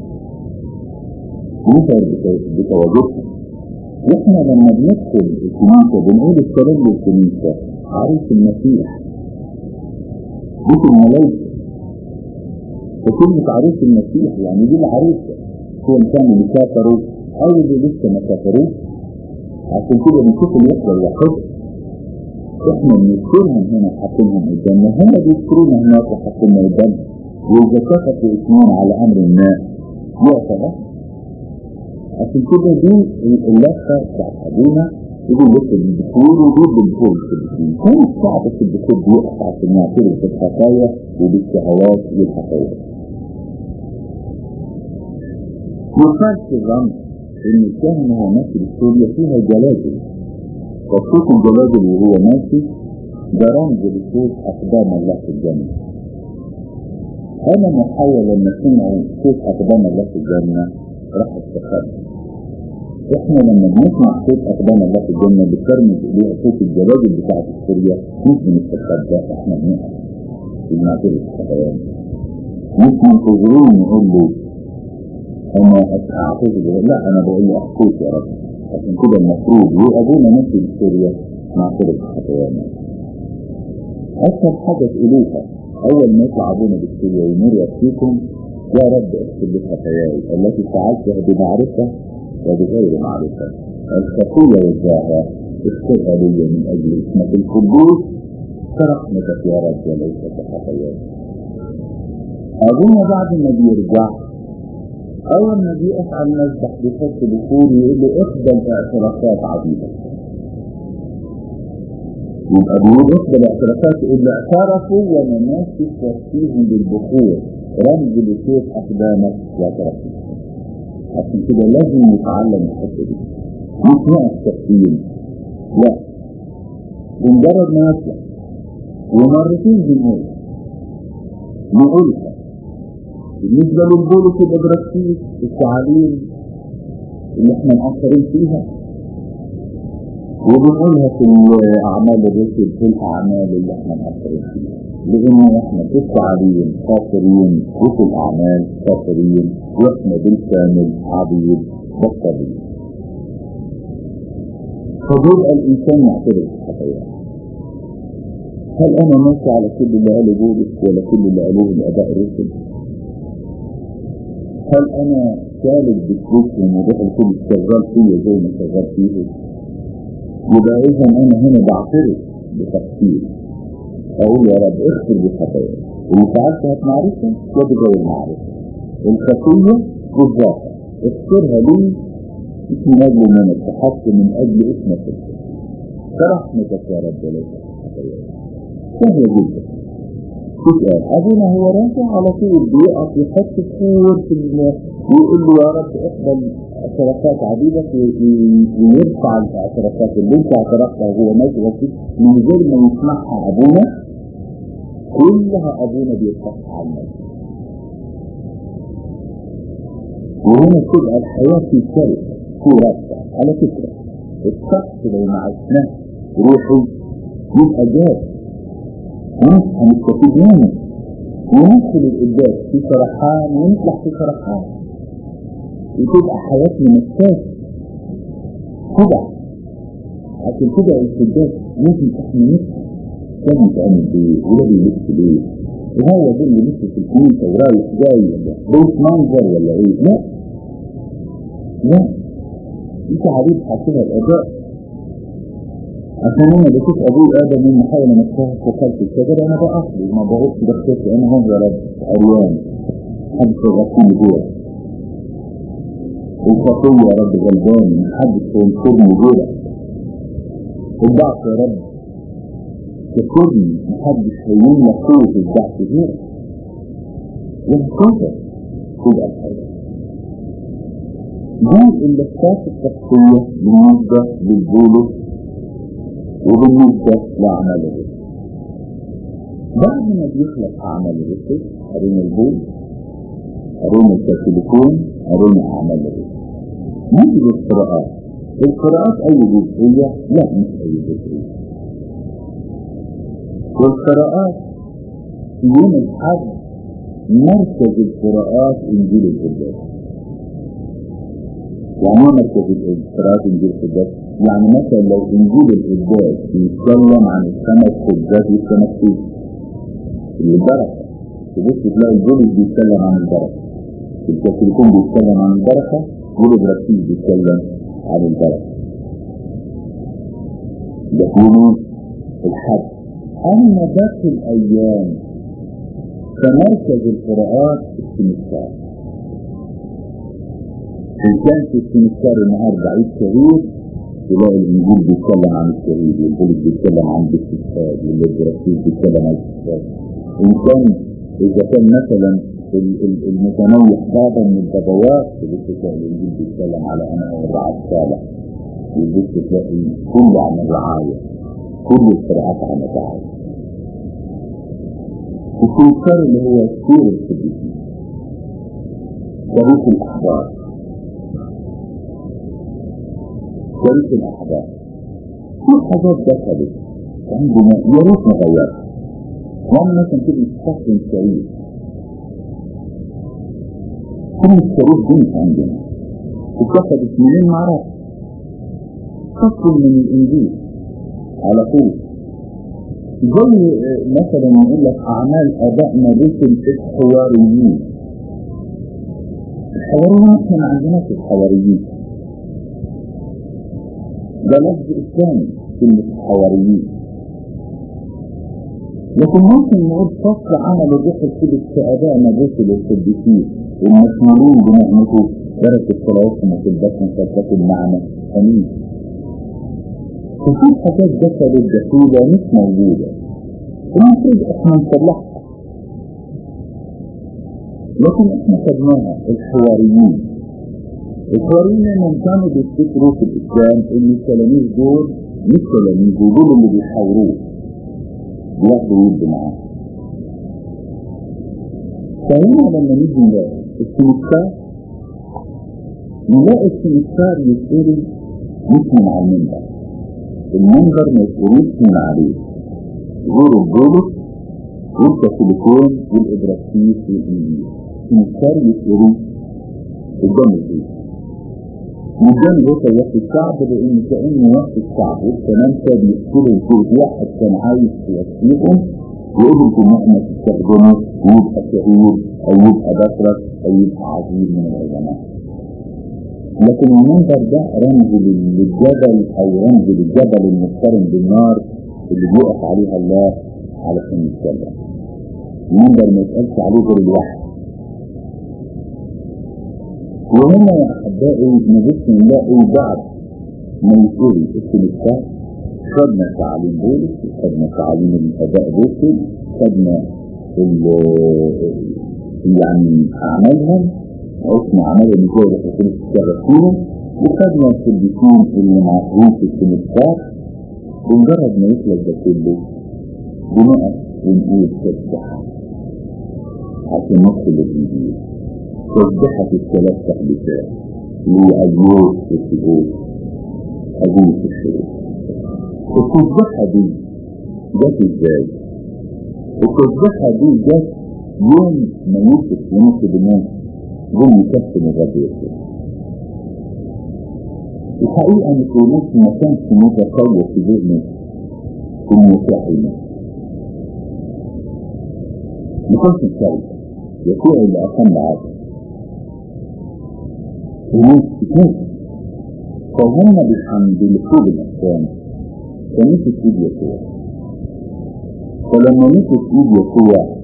نشعر بتواجدهم واحنا لما بندخل الكنيسة بنقول السلام للكنيسة عريس المسيح بيت الملائكة وكلمة عريس المسيح يعني دي العروسة سواء كانوا اللي سافروا أو اللي لسه ما سافروش عشان كده بنشوف الوحدة الواحدة احنا بنذكرهم هنا حاطينهم قدامنا هم بيذكرونا هناك وحاطيننا قدامنا وإذا كفت اثنين على أمر ما يعتبر عشان كده دي اللفة بتاعت أبونا ودي لسه الدخول ودي بالدخول في الدخول كان صعب في الدخول بيقف عشان يعترف بالخطايا وبالشهوات والخطايا وقال في الرمز ان الكاهن وهو ماشي بالسوريا فيها جلاجل فصوت الجلاجل وهو ماشي ده رمز لصوت أقدام الله في الجنة أنا محاول لما سمعوا صوت أقدام الله في الجنة راح استخبى إحنا لما بنسمع صوت أقدام الله في الجنة بترمز إليها صوت الجلابل بتاعت السورية مش بنستخبى إحنا بنقع بنعتبر الخطوات مش منتظرين نقول له أنا أعتذر لا أنا بقول له أحكوك يا رب عشان كده المفروض وأبونا نفسه في سوريا نعترف الخطوات أكثر حاجة تقولوها أول ما يطلع أبونا بالسوريا ويمر فيكم يا رب اغفر لي خطاياي التي فعلتها بمعرفة وبغير معرفة الخطية والزاهة اغفرها لي من أجل اسمك القدوس فرحمتك يا رب وليس بخطاياي أبونا بعد ما بيرجع أول ما بيقف على المسبح بيحط بخور يقول له اقبل اعترافات عديدة يبقى بيقول اقبل اعترافات اللي اعترفوا وانا ماشي توفيهم بالبخور رمز لصوت اقدامك واعترافك عشان كده لازم نتعلم الحته دي مش نقف تفكير لا بمجرد ما يطلع ومرتين بنقول نقولها بالنسبة للبولس الإدراكسيس التعاليم اللي احنا مقصرين فيها وبنقولها في أعمال الرسل في الأعمال اللي احنا مقصرين فيها لأن احنا في التعاليم قاصرين وفي الأعمال قاصرين واحنا بالكامل عبيد بطلين فبيبقى الإنسان معترف بالخطايا هل أنا ماشي على كل اللي قاله بولس ولا كل اللي قالوه الآباء الرسل؟ هل انا سالك بفلوس وموضوع الكل شغال فيا زي ما شغال فيه يبقى اذا انا هنا بعترف بتفكير اقول يا رب اغفر بخطاياي اللي فعلتها بمعرفه وبغير معرفه الخطيه بالذات اغفرها لي مش من اجل ان انا اتحط من اجل اسمك فرحمتك يا رب ليس خطاياي سهله جدا تسأل أبونا هو راجع على طول بيقف يحط الصور في ويقول له يا رب اقبل اعترافات عديدة ويرفع الاعترافات اللي انت اعترفتها وهو ماشي وفيك من غير ما يسمعها أبونا كلها أبونا بيفتحها على الناس وهنا تبقى الحياة في شركة في رابطة على فكرة الشخص لو ما عشناه روحي يبقى جاهز ونصحى نستفيد منه وندخل الإبداع في فرحان ونطلع في فرحان وتبقى حياتنا مكتاف كده عشان كده الإبداع لازم احنا نفهم لازم تعمل ايه ولازم يلبس ايه وهو ده اللي لسه في الكنيسة ورايح جاي ولا بيت منظر ولا ايه لا لا دي تعريف حاطينها الأداء عشان انا بشوف ابوي ادم من محاولة نفسها وكلت الشجرة انا بقفل ما بقولش بختفي انا هم يا رب عريان حد يغطيني جوه الخطية يا رب غلبان محدش ينصرني جوه الضعف يا رب تكرني محدش هيمنى قوة الضعف غيرك وهكذا تبقى الحياة دي اللفات الشخصية بالنسبة للبولس وبالنسبة لأعمال الرسل بعد ما بيخلق أعمال الرسل أرون البول أرون الكاثوليكون أرون أعمال الرسل نيجي للقراءات القراءات أي جزئية؟ لا مش أي جزئية والقراءات في يوم الحد مركز القراءات إنجيل القداس يعني مركز القراءات إنجيل القداس يعني مثلا لو انجيل القداس بيتكلم عن الخمس خبزات والخمس البركه تبص تلاقي الجولس بيتكلم عن البركه الكاثوليكون بيتكلم عن البركه والابراكسيس بيتكلم عن البركه يكون الحد اما باقي الايام فمركز القراءات السمستار ان كان في السمستار النهارده عيد شهير تلاقي الانجيل بيتكلم عن الشهيد والبولس بيتكلم عن الاستشهاد والجراسيس بيتكلم عن الاستشهاد ان كان اذا كان مثلا المتنوع بابا من البابوات تبص تلاقي الانجيل بيتكلم على انا الرعاة الصالح وتبص تلاقي كله عن الرعاية كل القراءات على بعض السمسار اللي هو سير القديسين تاريخ الأحبار تاريخ الأحبار في حاجات دخلت عندنا يا ريت نغيرها يعني مثلا كده نستخدم شريط كلمة شريط دي مش عندنا اتخذت منين معرفش فصل من الإنجيل على طول زي مثلا يقول لك أعمال آبائنا رسل الحواريين الحواريين احنا ما عندناش الحواريين ده لفظ إسلامي كلمة الحواريين لكن ممكن نقول فصل عمل الروح القدس كآبائنا رسل القديسين والمشمولين بنعمته درجة صلواتهم وصدقهم صدقة المعنى أمين وفي حاجات دخلت دخيلة مش موجودة المفروض احنا نصلحها لكن احنا خدناها الحواريين الحواريين لما كانوا بيفتكروا في الاسلام ان التلاميذ دول مش تلاميذ دول اللي بيحاوروه بياخدوا يد معاه فهنا لما نيجي نلاقي السمسار نلاقي السمسار يتقري مش من على المنبر المنبر ما يتقروش من عليه غير البولس والكاثوليكون والإبراكسيس والإنجيل السمسار يتقروش قدام البيت قدام بيت وقت الشعب لأن كأنه وقت الشعب والكلام ده بيحصلوا الفوز واحد كان عايز يوصيهم وقدر ان احنا تستخدمه ويبقى شهير او يبقى بكرة او يبقى عظيم من العلماء لكن المنظر ده رمز للجبل او رمز للجبل المقترن بالنار اللي بيقف عليها الله علشان يتكلم المنظر ما يتقالش عليه غير الوحي وهنا يا احبائي نبص نلاقي بعد ما يقول السلسلة خدنا تعليم بولس خدنا تعليم الاداء بولس خدنا يعني اعمالهم حسن عمل المجال في السنة فيهم وخدنا السلبيين اللي معروف في السنة بمجرد ما يخلق ده كله بنقف ونقول تسبح عشان نصل الانجيل تسبحة الثلاث تحديثات اللي هي أجيوس في السجود أجيوس في الشروط التسبحة دي جت ازاي؟ التسبحة دي جت يوم ما يوسف ينصب الناس جم يكفنوا غديرته الحقيقة ان يونس ما كانش متخيل في ذهنه انه يصحي ما كانش متخيل يسوع اللي أقام عادة وناس كتير فهم بالحمد لكل الأحكام فمسك إيد يسوع فلما مسك إيد يسوع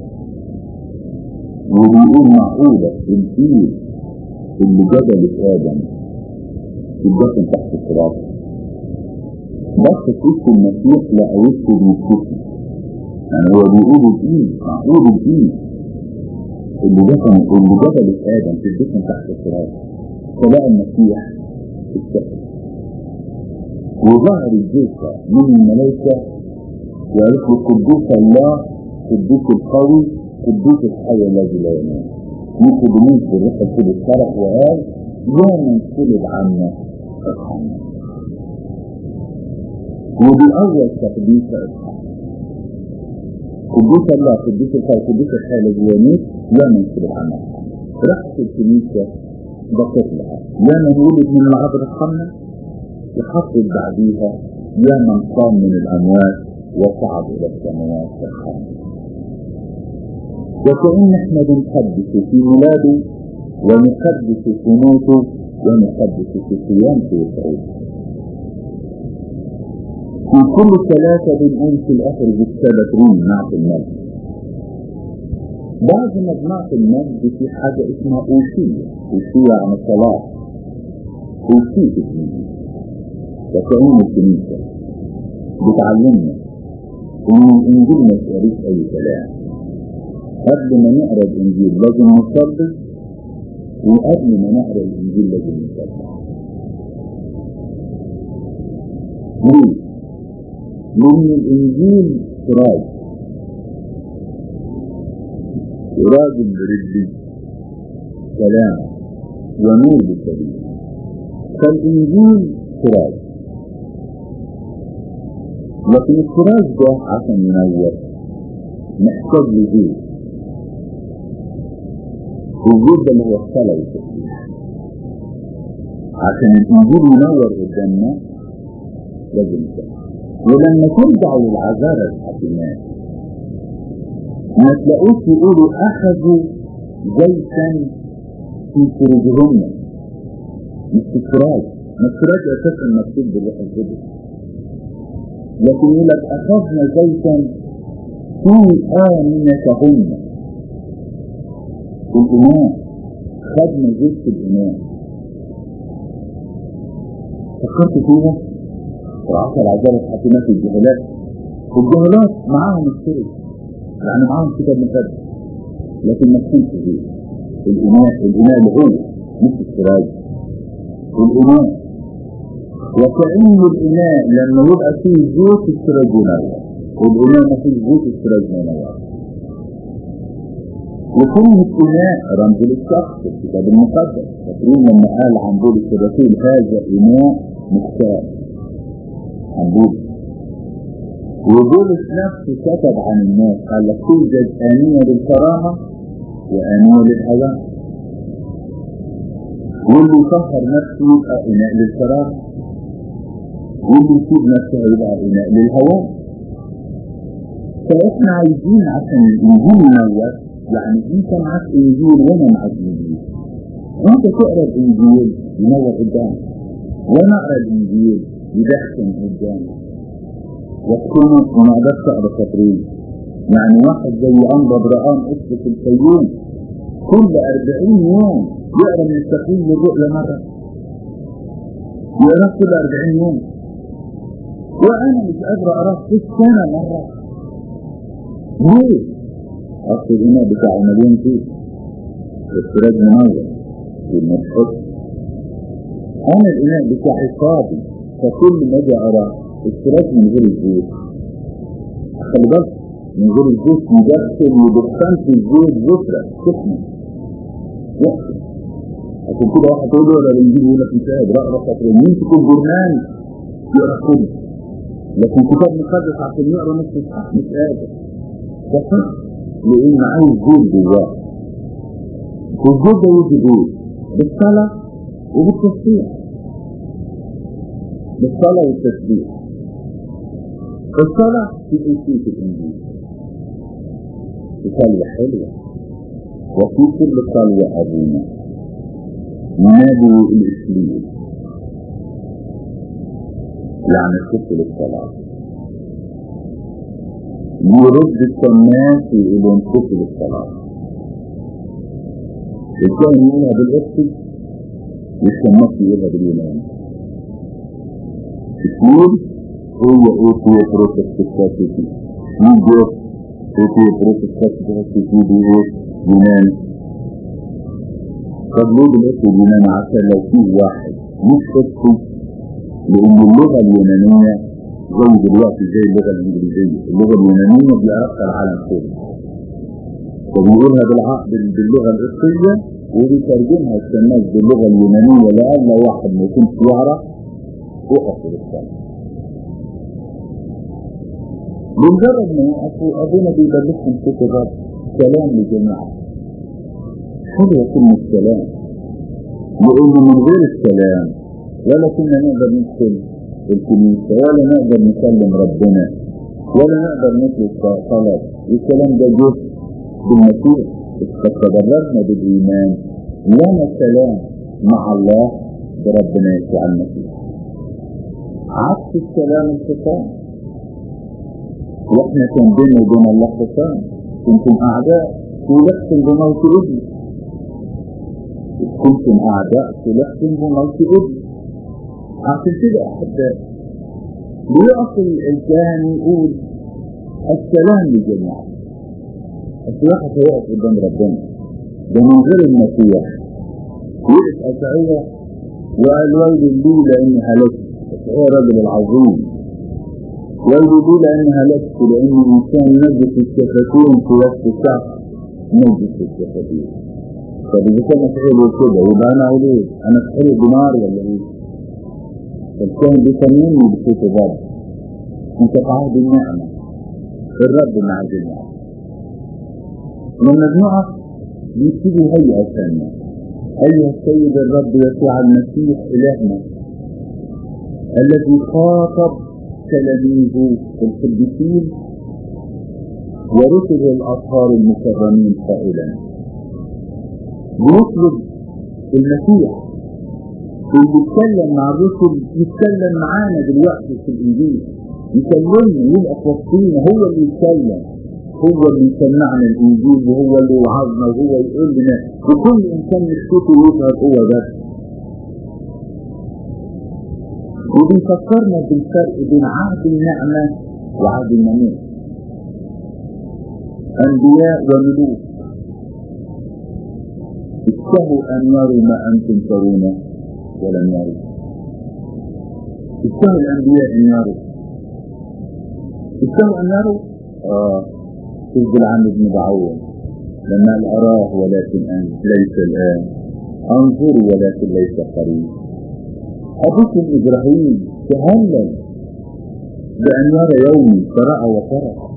وبيقول معقولة الفيل اللي جبلت آدم الدفن تحت التراب بس في وش المسيح لقى وشه بيتكسر يعني هو بيقول الإيد معقول الإيد اللي دفن اللي جبلت آدم في الدفن تحت التراب فلقى المسيح اتكسر وظهر الجوكة من الملائكة وقالت له قدوس الله قدوس القوي قدوس الحي الذي لا ينام ياخد منك الروح القدس صرخ وقال يا من سلب عنا ارحمنا ودي اول تقديس ارحمنا قدوس الله قدوس القوي قدوس الحي الذي لا ينام يا من سلب عنا رحت الكنيسة بقيت لها يا من ولد من العبد ارحمنا وحطت بعديها يا من قام من الاموات وصعد الى السماوات ارحمنا وكأن احنا بنقدس في ميلاده ونقدس في موته ونقدس في صيامته وصعوده في كل ثلاثة بنقوم في الآخر بالسبتين مع المجد بعد مجموعة المجد في حاجة اسمها أوشية أوشية عن الصلاة أوشية الدين وكأن الكنيسة بتعلمنا إن الإنجيل ما يتقريش أي كلام قبل ما نقرا الانجيل لازم نصلي وقبل ما نقرا الانجيل لازم نصلي ليه؟ لأن الإنجيل سراج سراج برجلي كلام ونور بالسبيل فالإنجيل سراج لكن السراج ده عشان ينور محتاج لزيت الزيت ده اللي هو الصلاة والتسبيح عشان الإنجيل ينور قدامنا لازم يسبح ولما ترجعوا للعذارى الحكيمات ما تلاقوش يقولوا أخذوا زيتا في فروجهن مش في السراج ما السراج أساسا مكتوب بالروح القدس لكن يقول لك أخذنا زيتا في آمنتهن الإمام خدنا زيت في الإمام فكرت فيها وعطى العجالة الحكيمات الجهلات والجهلات معاهم السرج يعني معاهم كتاب مقدس لكن ما تكونش زيت الإناء الإناء اللي هو مش السراج الإناء وكأن الإناء لما يبقى فيه زيت السراج ينور والإناء ما فيه زيت السراج ما ينور وكلمة إناء رمز للشخص في الكتاب المقدس فاكرين لما قال عن بولس الرسول هذا إناء مختار عن بولس وبولس نفسه كتب عن الناس قال لك توجد آنية للكرامة وآنية للهوى واللي يطهر نفسه يبقى إناء للكرامة واللي يسيب نفسه يبقى إناء للهوى فإحنا عايزين عشان الإنجيل ينور يعني أنت معاك إنجيل وأنا معاك إنجيل أنت تقرأ الإنجيل ينور قدامك وأنا أقرأ الإنجيل يدخن قدامك وتكون وما قدرت أقرأ تقريب يعني واحد زي أنبا برقان أسرة الفيوم كل أربعين يوم يقرأ من التقريب للرؤية مرة يقرأ كل أربعين يوم وأنا مش قادر أقرأ في السنة مرة ليه؟ أصل الإمام بتاع مليون فيه السراج منور والمسحوق أنا الإمام بتاعي فاضي فكل ما أجي أقرأ السراج من غير الزيت خلي بالك من غير الزيت مدخل ودخان في الزيت ذكرى سخنة وقت عشان كده واحد يقول له ولا الانجيل يقول لك مش قادر اقرا سطرين يمسك الجرنان يقرا كله لكن كتاب مقدس عشان يقرا نص الصح مش قادر ده صح لان عايز جول جواه والجول ده يجي جول بالصلاه وبالتسبيح بالصلاه والتسبيح الصلاه في أوصية الانجيل صلوة حلوة وفي كل صلوة أبونا نادي الإسلام يعني الكفر للصلاة يرد الناس إلى كفر للصلاة الكائن يقولها بالأسد والشماس يقولها باليونان السلول هو أوتي بروسس كتاتي يجي أوتي بروسس كتاتي يجي يونان طب ليه بالاسم اليوناني عشان لو في واحد مش قصي لان اللغه اليونانيه زي دلوقتي زي اللغه الانجليزيه اللغه اليونانيه بيعرفها العالم كله فبيقولها بالعقد باللغه القصيه وبيترجمها الشماس باللغه اليونانيه لألا واحد ما يكونش يعرف وقف للصلاه بمجرد ما يقفوا ابونا بيبلغهم كتب كلام لجماعه حلوة كلمة السلام لأن من غير السلام ولا كنا نقدر ندخل الكنيسة ولا نقدر نكلم ربنا ولا نقدر نطلب طلب والكلام ده جه بالمسيح قد تبررنا بالإيمان لنا سلام مع الله بربنا يسوع المسيح عكس السلام الخصام واحنا كان بيننا وبين الله خصام كنتم أعداء ولحسن بموت ابني كنتم أعداء سلحتم بموت ابن عشان كده أحبائي بيقف الإنسان يقول السلام للجميع السياحة هيقف قدام ربنا ده من غير المسيح وقف أشعية وقال ويل لي لأني هلكت أشعية الرجل العظيم ويقولوا لأن هلكت لأن الإنسان نجس الشفتين في وقت الشعب نجس الشفتين طب إذا كان حلو كده يبقى أنا أقول إيه؟ أنا أتحرق بنار ولا إيه؟ فالكون بيسميني بصوت الرب أنت في عهد النعمة الرب مع الجميع لما بنقف بيبتدي هيئة ثانية أيها السيد الرب يسوع المسيح إلهنا الذي خاطب تلاميذه القديسين ورسل الأطهار المكرمين قائلا بيطلب المسيح ويتكلم مع الرسل يتكلم معانا دلوقتي في الإنجيل يكلمنا يبقى في وسطينا هو اللي يتكلم هو اللي يسمعنا الإنجيل وهو اللي يوعظنا وهو يقول لنا وكل إنسان يسكته ويظهر هو بس وبيفكرنا بالفرق بين عهد النعمة وعهد النموذج أنبياء وملوك اشتهوا أن يروا ما أنتم ترون ولم يروا اشتهوا الأنبياء أن يروا اشتهوا أن يروا آه سيد العم بن بعوض لما قال أراه ولكن أنت ليس الآن أنظر ولكن ليس قريب أبوكم إبراهيم تهلل بأن يرى يومي فرأى وفرح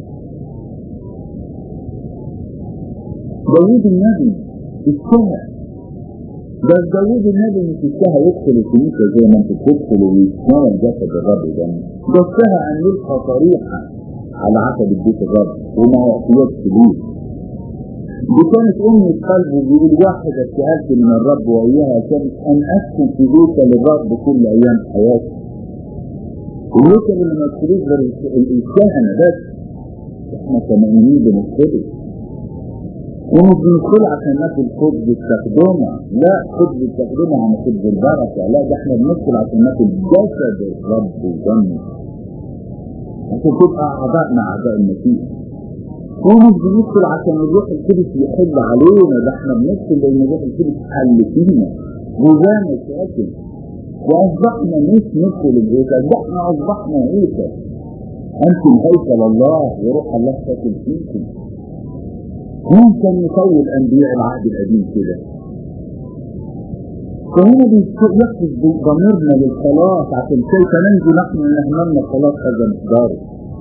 داوود النبي اشتهى بس داوود النبي مش اشتهى يدخل الكنيسة زي ما انت تدخل ويتناول جسد الرب ده ده اشتهى أن يلقى طريقة على عتبة بيت الرب وما احتياج ليه دي كانت أمي قلبه بيقول واحد ابتهلت من الرب وإياها كانت أن أسكن في بيت للرب كل أيام حياتي ويوصل لما تريد الكهنة بس احنا كمؤمنين بنتخبط ومش بندخل عشان ناكل خبز التقدمة لا خبز التقدمة عن خبز البركة لا ده احنا بندخل عشان ناكل جسد الرب ودمه عشان تبقى أعضاء مع أعضاء المسيح ومش بندخل عشان الروح القدس يحل علينا ده احنا بندخل لأن الروح القدس حل فينا جوانا ساكن وأصبحنا مش ندخل الهيكل ده احنا أصبحنا هيكل أنتم هيكل الله وروح الله ساكن فيكم ممكن يطول أنبياء العهد القديم كده فهنا بيقصد ضميرنا للخلاص عشان كيف ننجو نحن ان اهملنا الخلاص هذا مقداره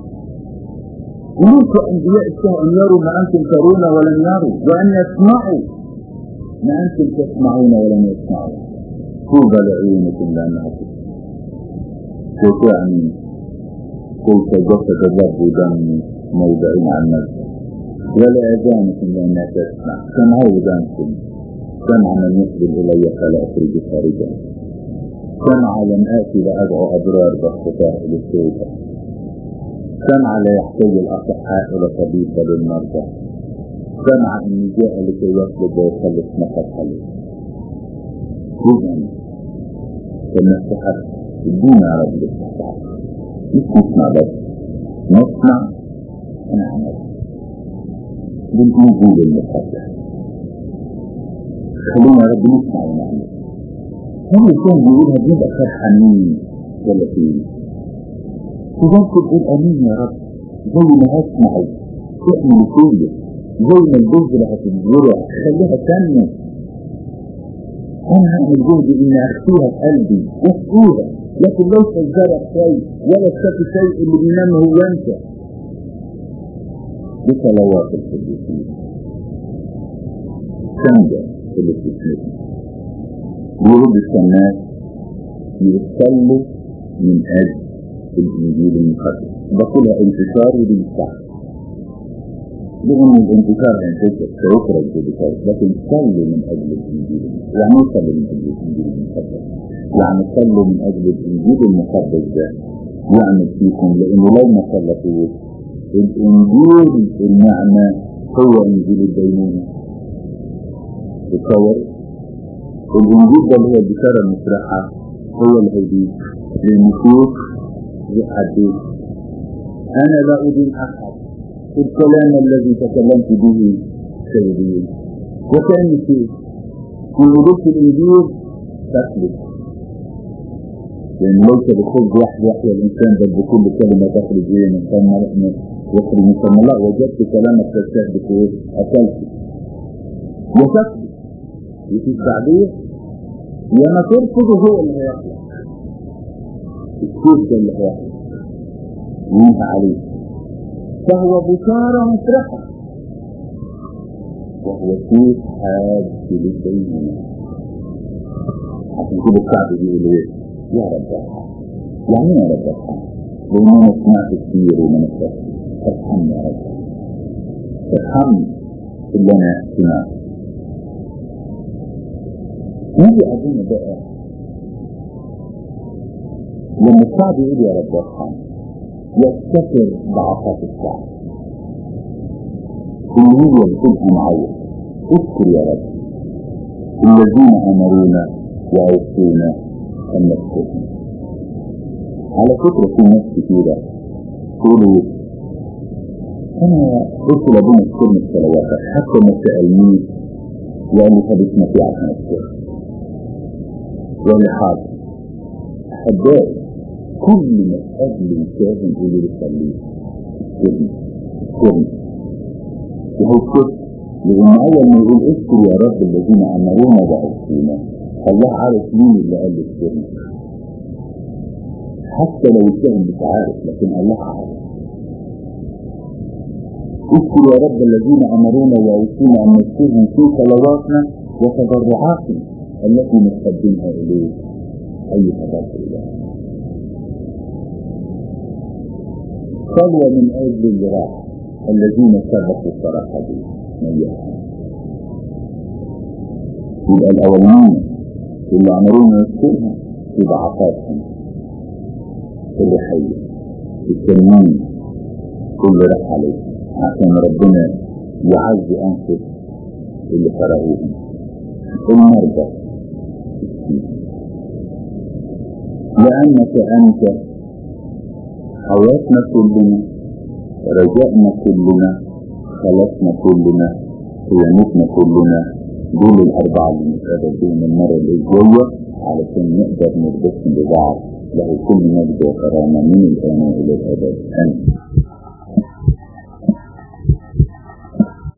وممكن انبياء اشتهوا ان يروا ما انتم ترون ولم يروا وان يسمعوا ما انتم تسمعون ولم يسمعوا طوبى لعيونكم لانها كيف يعني كيف جسد الرب ودم موضعين عن نفسه ولا اذانكم لانها تسمع سمعوا ودانكم سمع من يقبل إلي فلا أخرج خارجا سمع لم آتي لأدعو أبرار باختصار إلى التوبة سمع لا يحتاج الأصحاء إلى طبيب للمرضى سمع أن جاء لكي يطلب ويخلص نفس عليه إذا فالنصيحة الدين على الاستحقاق مش نسمع بس نسمع ونعمل بالإنجيل المقدس خلينا يا رب نسمع ونعمل هل يكون بيقولها بيبقى فرحانين ولا فين تظل تقول امين يا رب زي ما هسمعوا تؤمن فيا زي ما البذرة هتتزرع خليها تنمو انا هعمل جهد اني اخفيها في قلبي واخفيها لكن ليس الزرع شيء ولا الشكل شيء اللي بينام هو انت بصلوات القديسين تنجح في الاستثناء يرد السماء يصلوا من أجل الإنجيل المقدس بقولها انتصار ودي صح لأن الانتصار ينتشر سيخرج بذكر لكن صلوا من أجل الإنجيل يعني صلوا من أجل الإنجيل المقدس يعني صلوا من أجل الإنجيل المقدس ده يعمل فيكم لأنه لو ما صلتوه الإنجيل المعنى هو إنجيل الدينونة تصور الإنجيل ده اللي هو البشارة المفرحة هو اللي هيجيب للنفوس يحدث أنا لا أدين أحد الكلام الذي تكلمت به سيدي وكأن في في وجود الإنجيل تسلك لأن ليس بخبز واحد يحيى الإنسان بل بكل كلمة تخرج إيه من فم من يخرج من فم الله وجدت كلامك تستهدف إيه أكلت وتكفي وفي التعبير يا ما ترفضه هو اللي هيخلق الكيف ده اللي هيخلق وينهى عليه فهو بشارة مفرحة وهو كيف حاد للدينونة عشان كده الشعب بيقول ايه يا رب ارحم يعني يا رب ارحم لان انا سمعت كتير وما نفسي ارحمني يا رب ارحمني اللي انا سمعت نيجي اظن بقى لما الشعب يقول يا رب ارحم يفتكر ضعفات الشعب اللي هي بتبقى معايا اذكر يا رب الذين امرونا وعوصونا ان نذكرهم على فكرة في ناس كتيرة تقولوا انا قلت لابونا اذكرني الصلوات حتى ما سألنيش وقال لي طب اسمك ايه عشان اذكرك وقال لي حاضر حبايب كل ما تقابل الكاهن يقول لي صلي اذكرني اذكرني وهو الشرك لأن أول ما يقول اذكر يا رب الذين أمرونا وعصينا الله عارف مين اللي قال لي اذكرني حتى لو الكاهن مش عارف لكن الله عارف اذكر يا رب الذين أمرونا وعصينا أن نذكرهم في صلواتنا وتضرعاتنا التي نقدمها إليه أي تبارك الله صلوة من أجل اللي راح الذين سبقوا صراحة دي مياها يبقى الأولين اللي أمرونا يذكرها في ضعفاتهم اللي حي التنين كل راح عليه عشان ربنا يعز أنفس اللي فرقوهم المرضى لأنك أنت حياتنا كلنا رجائنا كلنا خلاصنا كلنا قيامتنا كلنا دول الأربعة اللي نتقابل بهم المرة الأسبوعية علشان نقدر نربطهم ببعض له كل مجد وكرامة من الآن إلى الأبد آمين